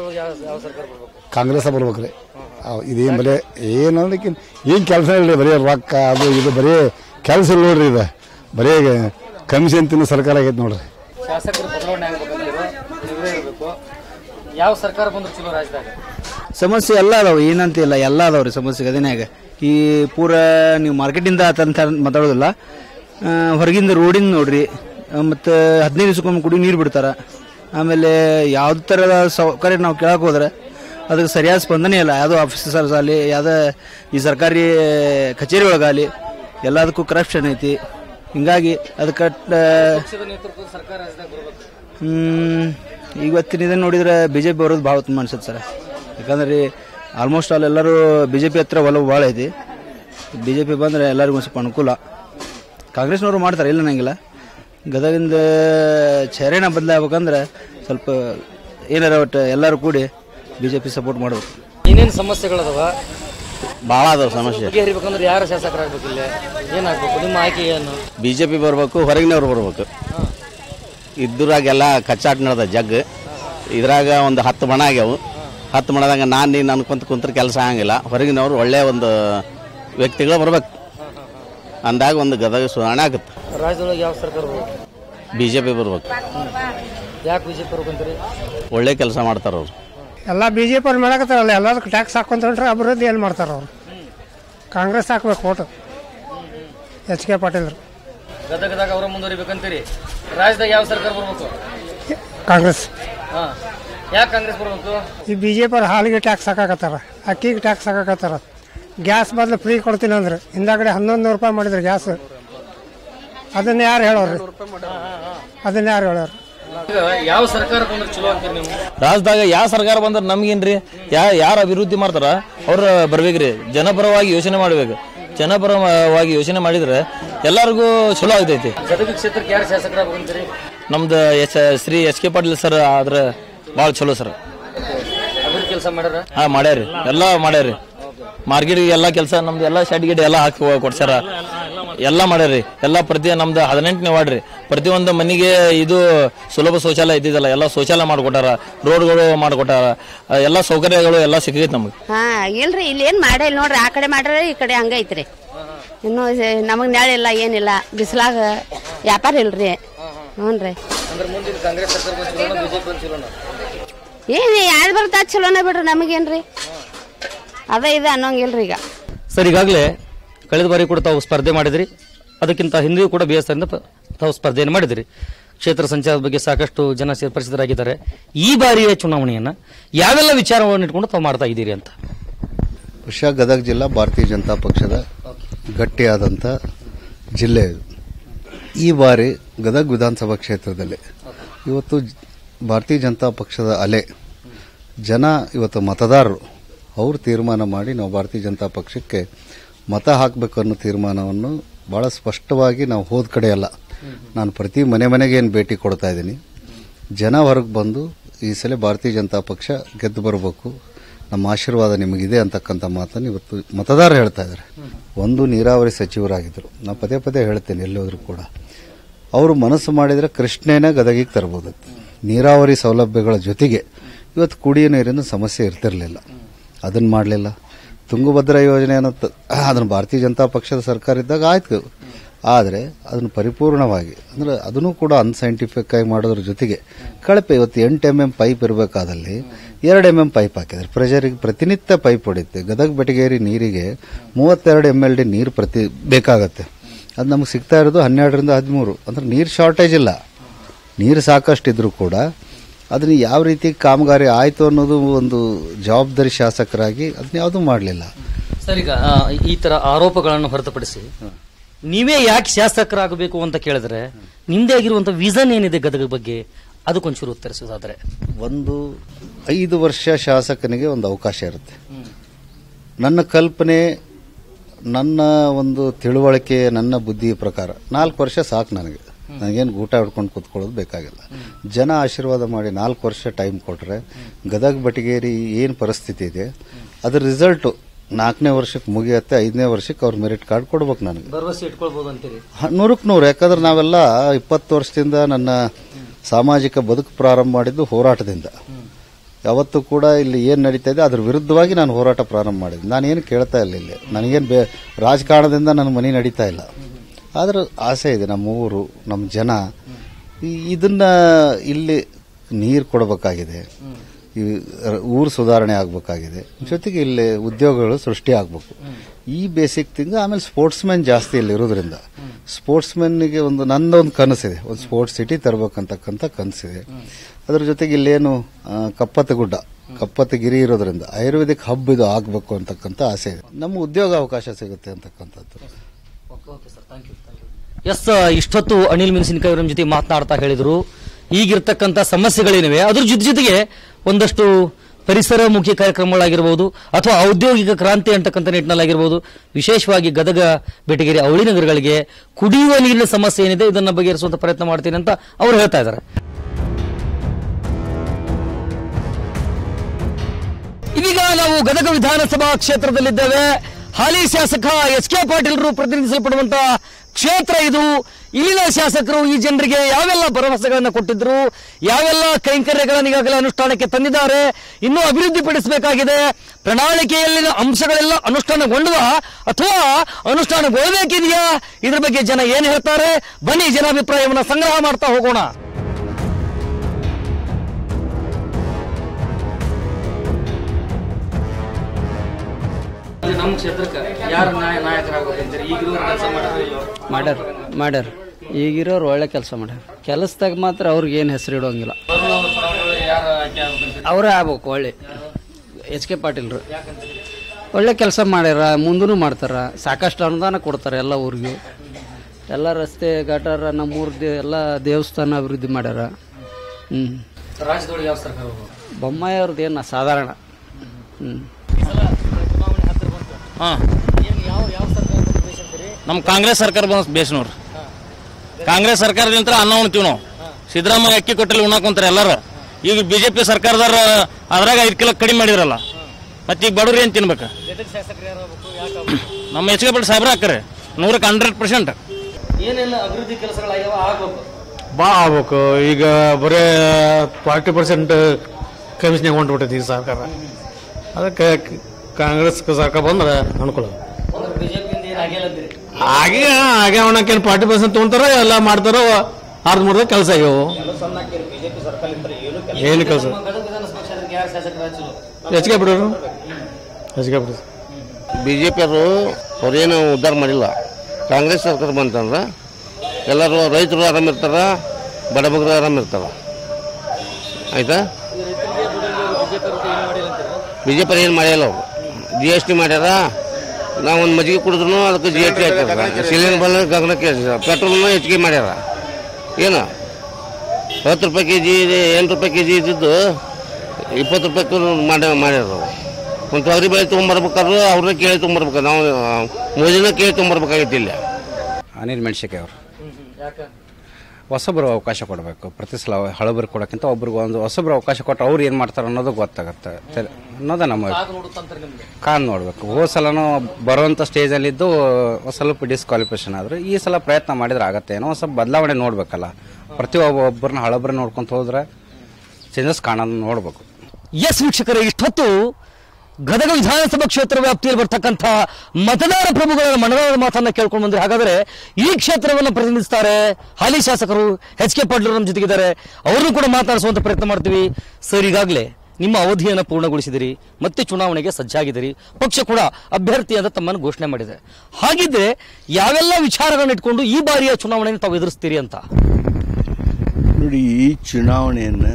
ಕಾಂಗ್ರೆಸ್ ಬರ್ಬೇಕು ರೀ ಇದೇನು ಬರೀ ಏನು ಅನ್ನೋದಕ್ಕಿಂತ ಏನು ಕೆಲಸ ಇಲ್ಲ ಬರೀ ರೊಕ್ಕ ಅದು ಇದು ಬರೀ ಕೆಲಸ ಇಲ್ಲ ನೋಡ್ರಿ ಇದು ಬರೀ ಕಮಿಷನ್ ತಿನ್ನೋ ಸರ್ಕಾರ ಆಗೈತೆ ನೋಡ್ರಿ ಶಾಸಕರು ಬದಲಾವಣೆ ಆಗ್ಬೇಕಂತೀರೋ ಇವರೇ ಇರಬೇಕು ಯಾವ ಸರ್ಕಾರ ಬಂದ್ರೆ ಚಲೋ ರಾಜ್ಯದಾಗ ಸಮಸ್ಯೆ ಎಲ್ಲ ಅದಾವ ಏನಂತ ಇಲ್ಲ ಎಲ್ಲ ಅದಾವ್ರಿ ಸಮಸ್ಯೆ ಗದಿನ್ಯಾಗ ಈ ಪೂರ ನೀವು ಮಾರ್ಕೆಟಿಂದ ಅಂತ ಮಾತಾಡೋದಿಲ್ಲ ಆ, ಹೊರಗಿಂದ ರೋಡಿಂದ ನೋಡ್ರಿ ಮತ್ತು ಹದಿನೈದು ದಿವಸಕ್ಕೊಮ್ಮೆ ಕುಡಿ ನೀರು ಬಿಡ್ತಾರ ಆಮೇಲೆ ಯಾವ್ದು ಥರದ ಸೌಕರ್ಯ ನಾವು ಕೇಳಕ್ಕೆ ಹೋದ್ರೆ ಅದಕ್ಕೆ ಸರಿಯಾದ ಸ್ಪಂದನೆ ಇಲ್ಲ ಯಾವುದೋ ಆಫೀಸರ್ಸ್ ಆಗಲಿ ಯಾವುದೋ ಈ ಸರ್ಕಾರಿ ಕಚೇರಿ ಒಳಗಾಗಲಿ ಎಲ್ಲದಕ್ಕೂ ಕರಪ್ಷನ್ ಐತಿ ಹಿಂಗಾಗಿ ಅದಕ್ಕೆ ಪಕ್ಷದ ನೇತೃತ್ವದ ಸರ್ಕಾರ ರಾಜ್ಯದಾಗ ಬರ್ಬೇಕು ಹ್ಮ್, ಇವತ್ತಿನ ಇದನ್ನ ನೋಡಿದ್ರೆ ಬಿ ಜೆ ಪಿ ಬರೋದು ಭಾಳ ತುಂಬ ಅನ್ಸುತ್ತೆ ಸರ್ ಯಾಕಂದ್ರೆ ಆಲ್ಮೋಸ್ಟ್ ಆಲ್ ಎಲ್ಲರೂ ಬಿ ಜೆ ಪಿ ಹತ್ರ ಒಲವು ಭಾಳ ಐತಿ ಬಿ ಜೆ ಪಿ ಬಂದರೆ ಎಲ್ಲರಿಗೂ ಒಂದು ಸ್ವಲ್ಪ ಅನುಕೂಲ ಕಾಂಗ್ರೆಸ್ನವರು ಮಾಡ್ತಾರೆ ಇಲ್ಲ ನಂಗಿಲ್ಲ ಗದಗಿಂದ ಚೇರೆನ ಬದಲಾಗಬೇಕಂದ್ರೆ ಸ್ವಲ್ಪ ಏನಾರ ಒಟ್ಟು ಎಲ್ಲರೂ ಕೂಡಿ ಬಿ ಜೆ ಪಿ ಸಪೋರ್ಟ್ ಮಾಡಬೇಕು ಏನೇನು ಸಮಸ್ಯೆಗಳದಾವ ಭಾಳ ಅದಾವ ಸಮಸ್ಯೆ ಬಗೆಹರಿಬೇಕಂದ್ರೆ ಯಾರು ಶಾಸಕರಾಗಬೇಕು ಇಲ್ಲಿ ಏನಾಗಬೇಕು ನಿಮ್ಮ ಆಯ್ಕೆ ಏನು ಬಿ ಜೆ ಪಿ ಬರಬೇಕು ಹೊರಗಿನವ್ರು ಬರಬೇಕು ಇದ್ರಾಗೆಲ್ಲ ಕಚ್ಚಾಟ ನಡೆದ ಜಗ್ ಇದ್ರಾಗ ಒಂದು ಹತ್ತು ಬಣ ಆಗ್ಯಾವು ಹತ್ತು ಬಣದಾಗ ನಾನು ನೀನು ಅನ್ಕೊಂತ ಕುಂತ್ರ ಕೆಲಸ ಆಗಂಗಿಲ್ಲ ಹೊರಗಿನವ್ರು ಒಳ್ಳೆಯ ಒಂದು ವ್ಯಕ್ತಿಗಳು ಬರ್ಬೇಕು ಅಂದಾಗ ಒಂದು ಗದಗ ಸುಧಾರಣೆ ಆಗುತ್ತೆ ರಾಜ್ಯದೊಳಗೆ ಯಾವ ಸರ್ಕಾರ ಬರ್ಬೇಕು ಬಿ ಜೆ ಪಿ ಬರ್ಬೇಕು ಯಾಕೆ ಬಿಜೆಪಿ ಬರ್ಬೇಕಂತೀರಿ ಒಳ್ಳೆ ಕೆಲಸ ಮಾಡ್ತಾರೆ ಅವ್ರು ಎಲ್ಲ ಬಿ ಜೆ ಪಿ ಅವ್ರು ಮಾಡಕತ್ತಾರಲ್ಲ ಎಲ್ಲದಕ್ಕೆ ಟ್ಯಾಕ್ಸ್ ಹಾಕೊಂತ ಹೊಂಟ್ರೆ ಅಭಿವೃದ್ಧಿ ಏನು ಮಾಡ್ತಾರೆ ಅವ್ರು ಕಾಂಗ್ರೆಸ್ ಹಾಕ್ಬೇಕು ಓಟು ಎಚ್ ಕೆ ಪಾಟೀಲ್ರು ಗದಗದಾಗ ಅವರ ಮುಂದುವರಿಬೇಕಂತೀರಿ ರಾಜ್ಯದಾಗ ಯಾವ ಸರ್ಕಾರ ಬರ್ಬೇಕು ಕಾಂಗ್ರೆಸ್ ಹಾ ಯಾಕೆ ಕಾಂಗ್ರೆಸ್ ಬರ್ಬೇಕು ಈ ಬಿ ಜೆ ಪಿ ಅವ್ರು ಹಾಲಿಗೆ ಟ್ಯಾಕ್ಸ್ ಹಾಕಾಕತ್ತಾರ ಅಕ್ಕಿಗೆ ಟ್ಯಾಕ್ಸ್ ಹಾಕಾಕತ್ತಾರ ಗ್ಯಾಸ್ ಬದಲು ಫ್ರೀ ಕೊಡ್ತೀನಿ ಅಂದ್ರೆ ಹಿಂದಾಗಡೆ ಹನ್ನೊಂದು ನೂರು ರೂಪಾಯಿ ಮಾಡಿದ್ರು ಗ್ಯಾಸ್ ಅದನ್ನ ಯಾರು ಹೇಳೋರು ಅದನ್ನ ಯಾರು ಹೇಳೋರು ಈಗ ಯಾವ ಸರ್ಕಾರ ಬಂದ್ರೆ ಚಲೋ ಅಂತೀರಿ ನೀವು ರಾಜ್ಯದಾಗ ಯಾವ ಸರ್ಕಾರ ಬಂದ್ರೆ ನಮ್ಗೇನ್ರಿ ಯಾ ಯಾರು ಅಭಿವೃದ್ಧಿ ಮಾಡ್ತಾರ ಅವ್ರ ಬರ್ಬೇಕ್ರಿ ಜನಪರವಾಗಿ ಯೋಚನೆ ಮಾಡ್ಬೇಕು ಜನಪರವಾಗಿ ಯೋಚನೆ ಮಾಡಿದ್ರೆ ಎಲ್ಲರಿಗೂ ಚಲೋ ಆಗ್ತೈತಿ ಗದಗ ಕ್ಷೇತ್ರಕ್ಕೆ ಯಾರು ಶಾಸಕರಾಗ್ಬೇಕಂತೀರಿ ನಮ್ದು H Shri H K Patil sir ಆದ್ರೆ ಭಾಳ ಚಲೋ ಸರ್ ಅಭಿವೃದ್ಧಿ ಕೆಲಸ ಮಾಡ್ಯಾರ ಹಾ ಮಾಡ್ಯಾರಿ ಎಲ್ಲ ಮಾಡ್ಯಾರಿ ಮಾರ್ಕೆಟ್ ಎಲ್ಲ ಕೆಲಸ ನಮ್ದು ಎಲ್ಲ ಶೆಡ್ ಗಿಡ್ ಎಲ್ಲ ಹಾಕಿ ಕೊಡ್ಸ್ಯಾರ ಎಲ್ಲ ಮಾಡ್ಯಾರಿ ಎಲ್ಲ ಪ್ರತಿ ನಮ್ದು ಹದಿನೆಂಟನೇ ವಾರ್ಡ್ ರೀ ಪ್ರತಿಯೊಂದು ಮನೆಗೆ ಇದು ಸುಲಭ ಶೌಚಾಲಯ ಇದ್ದಿದ್ದಲ್ಲ ಎಲ್ಲ ಶೌಚಾಲಯ ಮಾಡಿಕೊಟ್ಟಾರ ರೋಡ್ಗಳು ಮಾಡಿಕೊಟ್ಟಾರ ಎಲ್ಲ ಸೌಕರ್ಯಗಳು ಎಲ್ಲ ಸಿಕ್ಕೈತೆ ನಮಗೆ ಹಾ ಇಲ್ರಿ ಇಲ್ಲಿ ಏನ್ ಮಾಡಿಲ್ಲ ನೋಡ್ರಿ ಆ ಕಡೆ ಮಾಡ್ರಿ ಈ ಕಡೆ ಹಂಗೈತ್ರಿ ಇನ್ನು ನಮಗ್ ನೆಳಿಲ್ಲ ಏನಿಲ್ಲ ಬಿಸಿಲಾಗ ವ್ಯಾಪಾರ ಇಲ್ರಿ ಹ್ಞೂನ್ರಿ ಅಂದ್ರೆ ಮುಂದಿನ ಕಾಂಗ್ರೆಸ್ ಸರ್ಕಾರ ಬಂದ್ ಚಲೋನ ಬಿಜೆಪಿ ಬಂದ್ ಚಲೋನ ಏನ್ ಯಾವ್ದು ಬರ್ತಾ ಚಲೋನೇ ಬಿಡ್ರಿ ನಮಗೇನ್ರಿ ಅದ ಇದು ಅನ್ನೋಂಗಿಲ್ರಿ ಈಗ ಸರ್ ಈಗಾಗಲೇ ಕಳೆದ ಬಾರಿ ಕೂಡ ತಾವು ಸ್ಪರ್ಧೆ ಮಾಡಿದ್ರಿ ಅದಕ್ಕಿಂತ ಹಿಂದೆಯೂ ಕೂಡ ಬಿ ಎಸ್ ತಾವು ಸ್ಪರ್ಧೆಯನ್ನು ಮಾಡಿದ್ರಿ ಕ್ಷೇತ್ರ ಸಂಚಾರದ ಬಗ್ಗೆ ಸಾಕಷ್ಟು ಜನ ಸಿ- ಪರಿಚಿತರಾಗಿದ್ದಾರೆ ಈ ಬಾರಿಯ ಚುನಾವಣೆಯನ್ನ ಯಾವೆಲ್ಲ ವಿಚಾರವನ್ನು ಇಟ್ಕೊಂಡು ತಾವು ಮಾಡ್ತಾ ಇದ್ದೀರಿ ಅಂತ ಬಹುಶಃ ಗದಗ ಜಿಲ್ಲಾ ಭಾರತೀಯ ಜನತಾ ಪಕ್ಷದ ಗಟ್ಟಿಯಾದಂಥ ಜಿಲ್ಲೆ ಇದು ಈ ಬಾರಿ ಗದಗ ವಿಧಾನಸಭಾ ಕ್ಷೇತ್ರದಲ್ಲಿ ಇವತ್ತು ಜ- ಭಾರತೀಯ ಜನತಾ ಪಕ್ಷದ ಅಲೆ ಜನ ಇವತ್ತು ಮತದಾರರು ಅವರು ತೀರ್ಮಾನ ಮಾಡಿ ನಾವು ಭಾರತೀಯ ಜನತಾ ಪಕ್ಷಕ್ಕೆ ಮತ ಹಾಕಬೇಕು ಅನ್ನೋ ತೀರ್ಮಾನವನ್ನು ಭಾಳ ಸ್ಪಷ್ಟವಾಗಿ ನಾವು ಹೋದ ಕಡೆ ಅಲ್ಲ ನಾನು ಪ್ರತಿ ಮನೆ ಮನೆಗೆ ಏನು ಭೇಟಿ ಕೊಡ್ತಾ ಇದ್ದೀನಿ ಜನ ಹೊರಗೆ ಬಂದು ಈ ಸಲ ಭಾರತೀಯ ಜನತಾ ಪಕ್ಷ ಗೆದ್ದು ಬರಬೇಕು ನಮ್ಮ ಆಶೀರ್ವಾದ ನಿಮಗಿದೆ ಅಂತಕ್ಕಂಥ ಮಾತನ್ನು ಇವತ್ತು ಮತದಾರರು ಹೇಳ್ತಾ ಇದ್ದಾರೆ ಒಂದು ನೀರಾವರಿ ಸಚಿವರಾಗಿದ್ದರು ನಾನು ಪದೇ ಪದೇ ಹೇಳ್ತೇನೆ ಎಲ್ಲೋದ್ರೂ ಕೂಡ ಅವರು ಮನಸ್ಸು ಮಾಡಿದರೆ ಕೃಷ್ಣೇನ ಗದಗಿಗೆ ತರ್ಬೋದು ನೀರಾವರಿ ಸೌಲಭ್ಯಗಳ ಜೊತೆಗೆ ಇವತ್ತು ಕುಡಿಯೋ ನೀರಿನ ಸಮಸ್ಯೆ ಇರ್ತಿರಲಿಲ್ಲ ಅದನ್ನು ಮಾಡಲಿಲ್ಲ ತುಂಗಭದ್ರಾ ಯೋಜನೆಯನ್ನು ತ- ಅದನ್ನು ಭಾರತೀಯ ಜನತಾ ಪಕ್ಷದ ಸರ್ಕಾರ ಇದ್ದಾಗ ಆಯ್ತು ಆದರೆ ಅದನ್ನು ಪರಿಪೂರ್ಣವಾಗಿ ಅಂದರೆ ಅದನ್ನು ಕೂಡ ಅನ್ಸೈಂಟಿಫಿಕ್ ಆಗಿ ಮಾಡೋದ್ರ ಜೊತೆಗೆ ಕಳಪೆ ಇವತ್ತು ಎಂಟು ಎಮ್ ಎಮ್ ಪೈಪ್ ಇರಬೇಕಾದಲ್ಲಿ ಎರಡು ಎಮ್ ಎಮ್ ಪೈಪ್ ಹಾಕಿದ್ದಾರೆ ಪ್ರೆಷರಿಗೆ ಪ್ರತಿನಿತ್ಯ ಪೈಪ್ ಹೊಡಿತೆ ಗದಗ ಬೆಟಗೇರಿ ನೀರಿಗೆ ಮೂವತ್ತೆರಡು ಎಮ್ ಎಲ್ ಡಿ ನೀರು ಪ್ರತಿ ಬೇಕಾಗತ್ತೆ ಅದು ನಮಗೆ ಸಿಗ್ತಾ ಇರೋದು ಹನ್ನೆರಡರಿಂದ ಹದಿಮೂರು ಅಂದ್ರೆ ನೀರು ಶಾರ್ಟೇಜ್ ಇಲ್ಲ ನೀರು ಸಾಕಷ್ಟಿದ್ರೂ ಕೂಡ ಅದನ್ನ ಯಾವ ರೀತಿ ಕಾಮಗಾರಿ ಆಯಿತು ಅನ್ನೋದು ಒಂದು ಜವಾಬ್ದಾರಿ ಶಾಸಕರಾಗಿ ಅದನ್ನ ಯಾವುದೂ ಮಾಡಲಿಲ್ಲ ಸರ್ ಈಗ ಆ, ಈ ತರ ಆರೋಪಗಳನ್ನು ಹೊರತುಪಡಿಸಿ ನೀವೇ ಯಾಕೆ ಶಾಸಕರಾಗಬೇಕು ಅಂತ ಕೇಳಿದ್ರೆ ನಿಮ್ದೇ ಆಗಿರುವಂತ ವಿಷನ್ ಏನಿದೆ ಗದಗ ಬಗ್ಗೆ ಅದಕ್ಕೊಂಚೂರು ಉತ್ತರಿಸೋದಾದ್ರೆ ಒಂದು ಐದು ವರ್ಷ ಶಾಸಕನಿಗೆ ಒಂದು ಅವಕಾಶ ಇರುತ್ತೆ ನನ್ನ ಕಲ್ಪನೆ ನನ್ನ ಒಂದು ತಿಳುವಳಿಕೆ ನನ್ನ ಬುದ್ಧಿ ಪ್ರಕಾರ ನಾಲ್ಕು ವರ್ಷ ಸಾಕು ನನಗೆ ನನಗೇನು ಊಟ ಹಿಡ್ಕೊಂಡು ಕೂತ್ಕೊಳ್ಳೋದು ಬೇಕಾಗಿಲ್ಲ ಜನ ಆಶೀರ್ವಾದ ಮಾಡಿ ನಾಲ್ಕು ವರ್ಷ ಟೈಮ್ ಕೊಟ್ರೆ ಗದಗ ಬಟಿಗೇರಿ ಏನು ಪರಿಸ್ಥಿತಿ ಇದೆ ಅದ್ರ ರಿಸಲ್ಟು ನಾಲ್ಕನೇ ವರ್ಷಕ್ಕೆ ಮುಗಿಯತ್ತೆ ಐದನೇ ವರ್ಷಕ್ಕೆ ಅವ್ರ ಮೆರಿಟ್ ಕಾರ್ಡ್ ಕೊಡ್ಬೇಕು ನನಗೆ ಭರವಸೆ ಇಟ್ಕೊಳ್ಬಹುದು ಅಂತೀರಿ ಹ, ನೂರಕ್ಕೆ ನೂರು ಯಾಕಂದ್ರೆ ನಾವೆಲ್ಲ ಇಪ್ಪತ್ತು ವರ್ಷದಿಂದ ನನ್ನ ಸಾಮಾಜಿಕ ಬದುಕು ಪ್ರಾರಂಭ ಮಾಡಿದ್ದು ಹೋರಾಟದಿಂದ ಯಾವತ್ತೂ ಕೂಡ ಇಲ್ಲಿ ಏನು ನಡೀತಾ ಇದೆ ಅದ್ರ ವಿರುದ್ಧವಾಗಿ ನಾನು ಹೋರಾಟ ಪ್ರಾರಂಭ ಮಾಡಿದ್ದೆ ನಾನೇನು ಕೇಳ್ತಾ ಇಲ್ಲ ಇಲ್ಲಿ ನನಗೇನು ಬೇ ರಾಜಕಾರಣದಿಂದ ನನ್ನ ಮನೆ ನಡೀತಾ ಇಲ್ಲ ಆದ್ರೆ ಆಸೆ ಇದೆ ನಮ್ಮ ಊರು ನಮ್ಮ ಜನ ಈ- ಇದನ್ನ ಇಲ್ಲಿ ನೀರು ಕೊಡಬೇಕಾಗಿದೆ ಈ ರ- ಊರು ಸುಧಾರಣೆ ಆಗಬೇಕಾಗಿದೆ ಜೊತೆಗೆ ಇಲ್ಲಿ ಉದ್ಯೋಗಗಳು ಸೃಷ್ಟಿ ಆಗಬೇಕು ಈ ಬೇಸಿಕ್ ತಿಂಗ್ ಆಮೇಲೆ ಸ್ಪೋರ್ಟ್ಸ್ ಮ್ಯಾನ್ ಜಾಸ್ತಿ ಇಲ್ಲಿ ಇರೋದ್ರಿಂದ ಸ್ಪೋರ್ಟ್ಸ್ ಮ್ಯಾನ್ಗೆ ಒಂದು ನನ್ನೊಂದು ಕನಸಿದೆ ಒಂದು ಸ್ಪೋರ್ಟ್ಸ್ ಸಿಟಿ ತರಬೇಕಂತಕ್ಕಂಥ ಕನಸಿದೆ ಅದ್ರ ಜೊತೆಗೆ ಇಲ್ಲೇನು ಆ, ಕಪ್ಪತ್ತಗುಡ್ಡ ಕಪ್ಪತ್ತಗಿರಿ ಇರೋದ್ರಿಂದ ಆಯುರ್ವೇದಿಕ್ ಹಬ್ ಇದು ಆಗಬೇಕು ಅಂತಕ್ಕಂಥ ಆಸೆ ಇದೆ ನಮ್ಮ ಉದ್ಯೋಗ ಅವಕಾಶ ಸಿಗುತ್ತೆ ಅಂತಕ್ಕಂಥದ್ದು ಎಸ್ ಇಷ್ಟೊತ್ತು ಅನಿಲ್ ಮೆಣಸಿನಕಾಯಿ ಅವರ ಜೊತೆ ಮಾತನಾಡ್ತಾ ಹೇಳಿದ್ರು ಈಗಿರ್ತಕ್ಕಂಥ ಸಮಸ್ಯೆಗಳೇನಿವೆ ಅದ್ರ ಜೊತೆ ಜೊತೆಗೆ ಒಂದಷ್ಟು ಪರಿಸರ ಮುಖಿ ಕಾರ್ಯಕ್ರಮಗಳಾಗಿರ್ಬೋದು ಅಥವಾ ಔದ್ಯೋಗಿಕ ಕ್ರಾಂತಿ ಅಂತಕ್ಕಂಥ ನಿಟ್ಟಿನಲ್ಲಾಗಿರ್ಬೋದು ವಿಶೇಷವಾಗಿ ಗದಗ ಬೆಟಗೇರಿ ಅವಳಿ ನಗರಗಳಿಗೆ ಕುಡಿಯುವ ನೀರಿನ ಸಮಸ್ಯೆ ಏನಿದೆ ಇದನ್ನ ಬಗೆಹರಿಸುವಂತ ಪ್ರಯತ್ನ ಮಾಡ್ತೀನಿ ಅಂತ ಅವ್ರು ಹೇಳ್ತಾ ಇದ್ದಾರೆ ಇದೀಗ ನಾವು ಗದಗ ವಿಧಾನಸಭಾ ಕ್ಷೇತ್ರದಲ್ಲಿದ್ದೇವೆ ಹಾಲಿ ಶಾಸಕ ಎಚ್ ಕೆ ಪಾಟೀಲ್ರು ಪ್ರತಿನಿಧಿಸಲ್ಪಡುವಂತಹ ಕ್ಷೇತ್ರ ಇದು ಇಲ್ಲಿನ ಶಾಸಕರು ಈ ಜನರಿಗೆ ಯಾವೆಲ್ಲ ಭರವಸೆಗಳನ್ನು ಕೊಟ್ಟಿದ್ರು ಯಾವೆಲ್ಲ ಕೈಂಕರ್ಯಗಳನ್ನು ಈಗಾಗಲೇ ಅನುಷ್ಠಾನಕ್ಕೆ ತಂದಿದ್ದಾರೆ ಇನ್ನೂ ಅಭಿವೃದ್ಧಿಪಡಿಸಬೇಕಾಗಿದೆ ಪ್ರಣಾಳಿಕೆಯಲ್ಲಿನ ಅಂಶಗಳೆಲ್ಲ ಅನುಷ್ಠಾನಗೊಂಡವ ಅಥವಾ ಅನುಷ್ಠಾನಗೊಳ್ಳಬೇಕಿದೆಯಾ ಇದ್ರ ಬಗ್ಗೆ ಜನ ಏನ್ ಹೇಳ್ತಾರೆ ಬನ್ನಿ ಜನಾಭಿಪ್ರಾಯವನ್ನು ಸಂಗ್ರಹ ಮಾಡ್ತಾ ಹೋಗೋಣ ನಮ್ಮ ಕ್ಷೇತ್ರಕ್ಕೆ ಯಾರು ನಾಯಕರಾಗಬೇಕಂತಾರೆ ಈಗಿರುವ ಕೆಲಸ ಮಾಡ್ಯಾರ ಮಾಡ್ಯಾರ ಈಗಿರೋರು ಒಳ್ಳೆ ಕೆಲಸ ಮಾಡ್ಯಾರ ಕೆಲಸದಾಗ ಮಾತ್ರ ಅವ್ರಿಗೆ ಏನು ಹೆಸರು ಇಡೋಂಗಿಲ್ಲ ಅವರೇ ಆಗ್ಬೇಕು ಒಳ್ಳೆ ಎಚ್ ಕೆ ಪಾಟೀಲ್ರು ಒಳ್ಳೆ ಕೆಲಸ ಮಾಡ್ಯಾರ ಮುಂದೂ ಮಾಡ್ತಾರ ಸಾಕಷ್ಟು ಅನುದಾನ ಕೊಡ್ತಾರೆ ಎಲ್ಲ ಊರಿಗೆ ಎಲ್ಲ ರಸ್ತೆ ಗಟಾರ ನಮ್ಮೂರ ಎಲ್ಲ ದೇವಸ್ಥಾನ ಅಭಿವೃದ್ಧಿ ಮಾಡ್ಯಾರ ಹ್ಞೂ ರಾಜ್ಯದೊಳಗೆ ಯಾವ ಸರ್ಕಾರ ಬೊಮ್ಮಾಯಿ ಅವ್ರದ್ದು ಏನು ಸಾಧಾರಣ ಹ್ಞೂ ಹಾಂ ಯಾವ ಯಾವ ಸರ್ಕಾರ ನಮ್ಮ ಕಾಂಗ್ರೆಸ್ ಸರ್ಕಾರ ಬಂದ ಬೇಸ್ ನೋಡ್ರಿ ಕಾಂಗ್ರೆಸ್ ಸರ್ಕಾರದಿಂದ ಅನ್ನ ಉಣ್ತೀವಿ ನಾವು ಸಿದ್ದರಾಮಯ್ಯ ಅಕ್ಕಿ ಕೊಟ್ಟಲ್ಲಿ ಉಣ್ಣಾಕೊಂತಾರೆ ಎಲ್ಲರೂ ಈಗ ಬಿಜೆಪಿ ಸರ್ಕಾರದವ್ರ ಅದ್ರಾಗ ಐದು ಕಿಲೋ ಕಡಿಮೆ ಮಾಡಿದ್ರಲ್ಲ ಮತ್ತೆ ಈಗ ಬಡವ್ರು ಏನು ತಿನ್ಬೇಕು ನಮ್ಮ ಎಚ್ ಕೆ ಪಾಟೀಲ್ ಸಾಹೇಬ್ರ ಹಾಕ್ರಿ ನೂರಕ್ಕೆ ಹಂಡ್ರೆಡ್ ಪರ್ಸೆಂಟ್ ಏನೆಲ್ಲ ಅಭಿವೃದ್ಧಿ ಕೆಲಸಗಳಾಗ್ಯಾವ ಆಗ್ಬೇಕು ಭಾಳ ಆಗ್ಬೇಕು ಈಗ ಬರೀ ಫಾರ್ಟಿ ಪರ್ಸೆಂಟ್ ಕಮಿಷನ್ಯಾಗ ಹೊಂಟ್ಬಿಟ್ಟೈತಿ ಈ ಸರ್ಕಾರ ಅದಕ್ಕೆ ಕಾಂಗ್ರೆಸ್ ಸರ್ಕಾರ ಬಂದ್ರೆ ಅನುಕೂಲ ಬಿಜೆಪಿಯಿಂದ ಏನು ಆಗಿಲ್ಲ ಅಂತೀರಿ ಹಾಗೆ ಹಾಗೆ ಅವನಕ್ಕೇನು ಫಾರ್ಟಿ ಪರ್ಸೆಂಟ್ ತೊಗೊಂತಾರ ಎಲ್ಲ ಮಾಡ್ತಾರ ಅರ್ಧ ಮುರ್ದ ಕೆಲಸ ಆಗ್ಯಾವು ಏನು ಕೆಲಸ ಗದಗ ವಿಧಾನಸಭಾ ಕ್ಷೇತ್ರಕ್ಕೆ ಯಾರು ಶಾಸಕರ ಚಲೋ ಹೆಚ್ಚಿಗೆ ಬಿಡೋರು ಹೆಚ್ಚಿಗೆ ಬಿಡೋರು ಬಿ ಜೆ ಪಿಯವರು ಅವ್ರೇನು ಉದ್ಧಾರ ಮಾಡಿಲ್ಲ ಕಾಂಗ್ರೆಸ್ ಸರ್ಕಾರ ಬಂತಂದ್ರೆ ಎಲ್ಲರೂ ರೈತರು ಆರಾಮಿರ್ತಾರ ಬಡಬಗರು ಆರಾಮಿರ್ತಾರ ಆಯ್ತಾ ಬಿ ಜೆ ಪಿ ಏನು ಮಾಡಿಲ್ಲ ಅವರು ಜಿ ಎಸ್ ಟಿ ಮಾಡ್ಯಾರ ನಾವು ಒಂದು ಮಜ್ಜಿಗೆ ಕುಡಿದ್ರು ಅದಕ್ಕೆ ಜಿ ಎಸ್ ಟಿ ಹಾಕಿರ್ತಾರೆ ಸಿಲಿಂಡರ್ ಬಲ್ಲ ಗಗನಕ್ಕೆ ಪೆಟ್ರೋಲ್ನ ಹೆಚ್ಚಿಗೆ ಮಾಡ್ಯಾರ ಏನು ಹತ್ತು ರೂಪಾಯಿ ಕೆ ಜಿ ಎಂಟು ರೂಪಾಯಿ ಕೆ ಜಿ ಇದ್ದಿದ್ದು ಇಪ್ಪತ್ತು ರೂಪಾಯಿ ಮಾಡ್ಯ ಮಾಡ್ಯಾರ ಅವ್ರು. ಒಂದು ತೊಗರಿ ಬೆಳೆ ತೊಗೊಂಬರ್ಬೇಕಾದ್ರೆ ಅವ್ರನ್ನ ಕೇಳಿ ತೊಗೊಂಬರ್ಬೇಕು ನಾವು ಆ, ಮೋದಿನ ಕೇಳಿ ತೊಗೊಂಬರ್ಬೇಕಾಗಿತ್ತು ಇಲ್ಲ ಅನಿಲ್ ಮೆಣಸಿಕಾಯಿ ಅವರು ಹೊಸಬ್ರು ಅವಕಾಶ ಕೊಡಬೇಕು ಪ್ರತಿ ಸಲ ಹಳಬರು ಕೊಡೋಕ್ಕಿಂತ ಒಬ್ರಿಗೆ ಒಂದು ಹೊಸಬ್ರು ಅವಕಾಶ ಕೊಟ್ಟು ಅವ್ರು ಏನು ಮಾಡ್ತಾರೆ ಅನ್ನೋದು ಗೊತ್ತಾಗತ್ತೆ ತೆ- ಅನ್ನೋದೇ ನಮ್ಮ ಕಾನ್ ನೋಡ್ಬೇಕು ಹೋದ ಸಲನೂ ಬರುವಂಥ ಸ್ಟೇಜಲ್ಲಿದ್ದು ಒಂದ್ ಸ್ವಲ್ಪ ಡಿಸ್ಕ್ವಾಲಿಫಿಕೇಶನ್ ಆದ್ರೆ ಈ ಸಲ ಪ್ರಯತ್ನ ಮಾಡಿದ್ರೆ ಆಗತ್ತೆ ಏನೋ ಒಂದ್ ಸ್ವಲ್ಪ ಬದಲಾವಣೆ ನೋಡ್ಬೇಕಲ್ಲ ಪ್ರತಿ ಒಬ್ಬೊಬ್ಬರನ್ನ ಹಳಬ್ರ ನೋಡ್ಕೊಂತ ಹೋದ್ರೆ ಚೇಂಜಸ್ ಕಾಣೋದು ನೋಡ್ಬೇಕು ಎಸ್ ವೀಕ್ಷಕರೇ ಇಷ್ಟೊತ್ತು ಗದಗ ವಿಧಾನಸಭಾ ಕ್ಷೇತ್ರ ವ್ಯಾಪ್ತಿಯಲ್ಲಿ ಬರ್ತಕ್ಕಂಥ ಮತದಾರ ಪ್ರಭುಗಳ ಮನದಾರ ಮಾತನ್ನ ಕೇಳ್ಕೊಂಡು ಬಂದ್ರೆ ಹಾಗಾದ್ರೆ ಈ ಕ್ಷೇತ್ರವನ್ನು ಪ್ರತಿನಿಧಿಸ್ತಾರೆ ಹಾಲಿ ಶಾಸಕರು ಎಚ್ ಕೆ ಪಾಟೀಲ್ ನಮ್ಮ ಜೊತೆಗಿದ್ದಾರೆ ಅವ್ರನ್ನೂ ಕೂಡ ಮಾತನಾಡಿಸುವಂತ ಪ್ರಯತ್ನ ಮಾಡ್ತೀವಿ ಸರ್ ಈಗಾಗಲೇ ನಿಮ್ಮ ಅವಧಿಯನ್ನು ಪೂರ್ಣಗೊಳಿಸಿದಿರಿ ಮತ್ತೆ ಚುನಾವಣೆಗೆ ಸಜ್ಜಾಗಿದ್ದೀರಿ ಪಕ್ಷ ಕೂಡ ಅಭ್ಯರ್ಥಿ ಅಂತ ತಮ್ಮನ್ನು ಘೋಷಣೆ ಮಾಡಿದೆ ಹಾಗಿದ್ರೆ ಯಾವೆಲ್ಲ ವಿಚಾರಗಳನ್ನ ಇಟ್ಕೊಂಡು ಈ ಬಾರಿಯ ಚುನಾವಣೆಯನ್ನು ತಾವು ಎದುರಿಸ್ತೀರಿ ಅಂತ ನೋಡಿ ಈ ಚುನಾವಣೆಯನ್ನು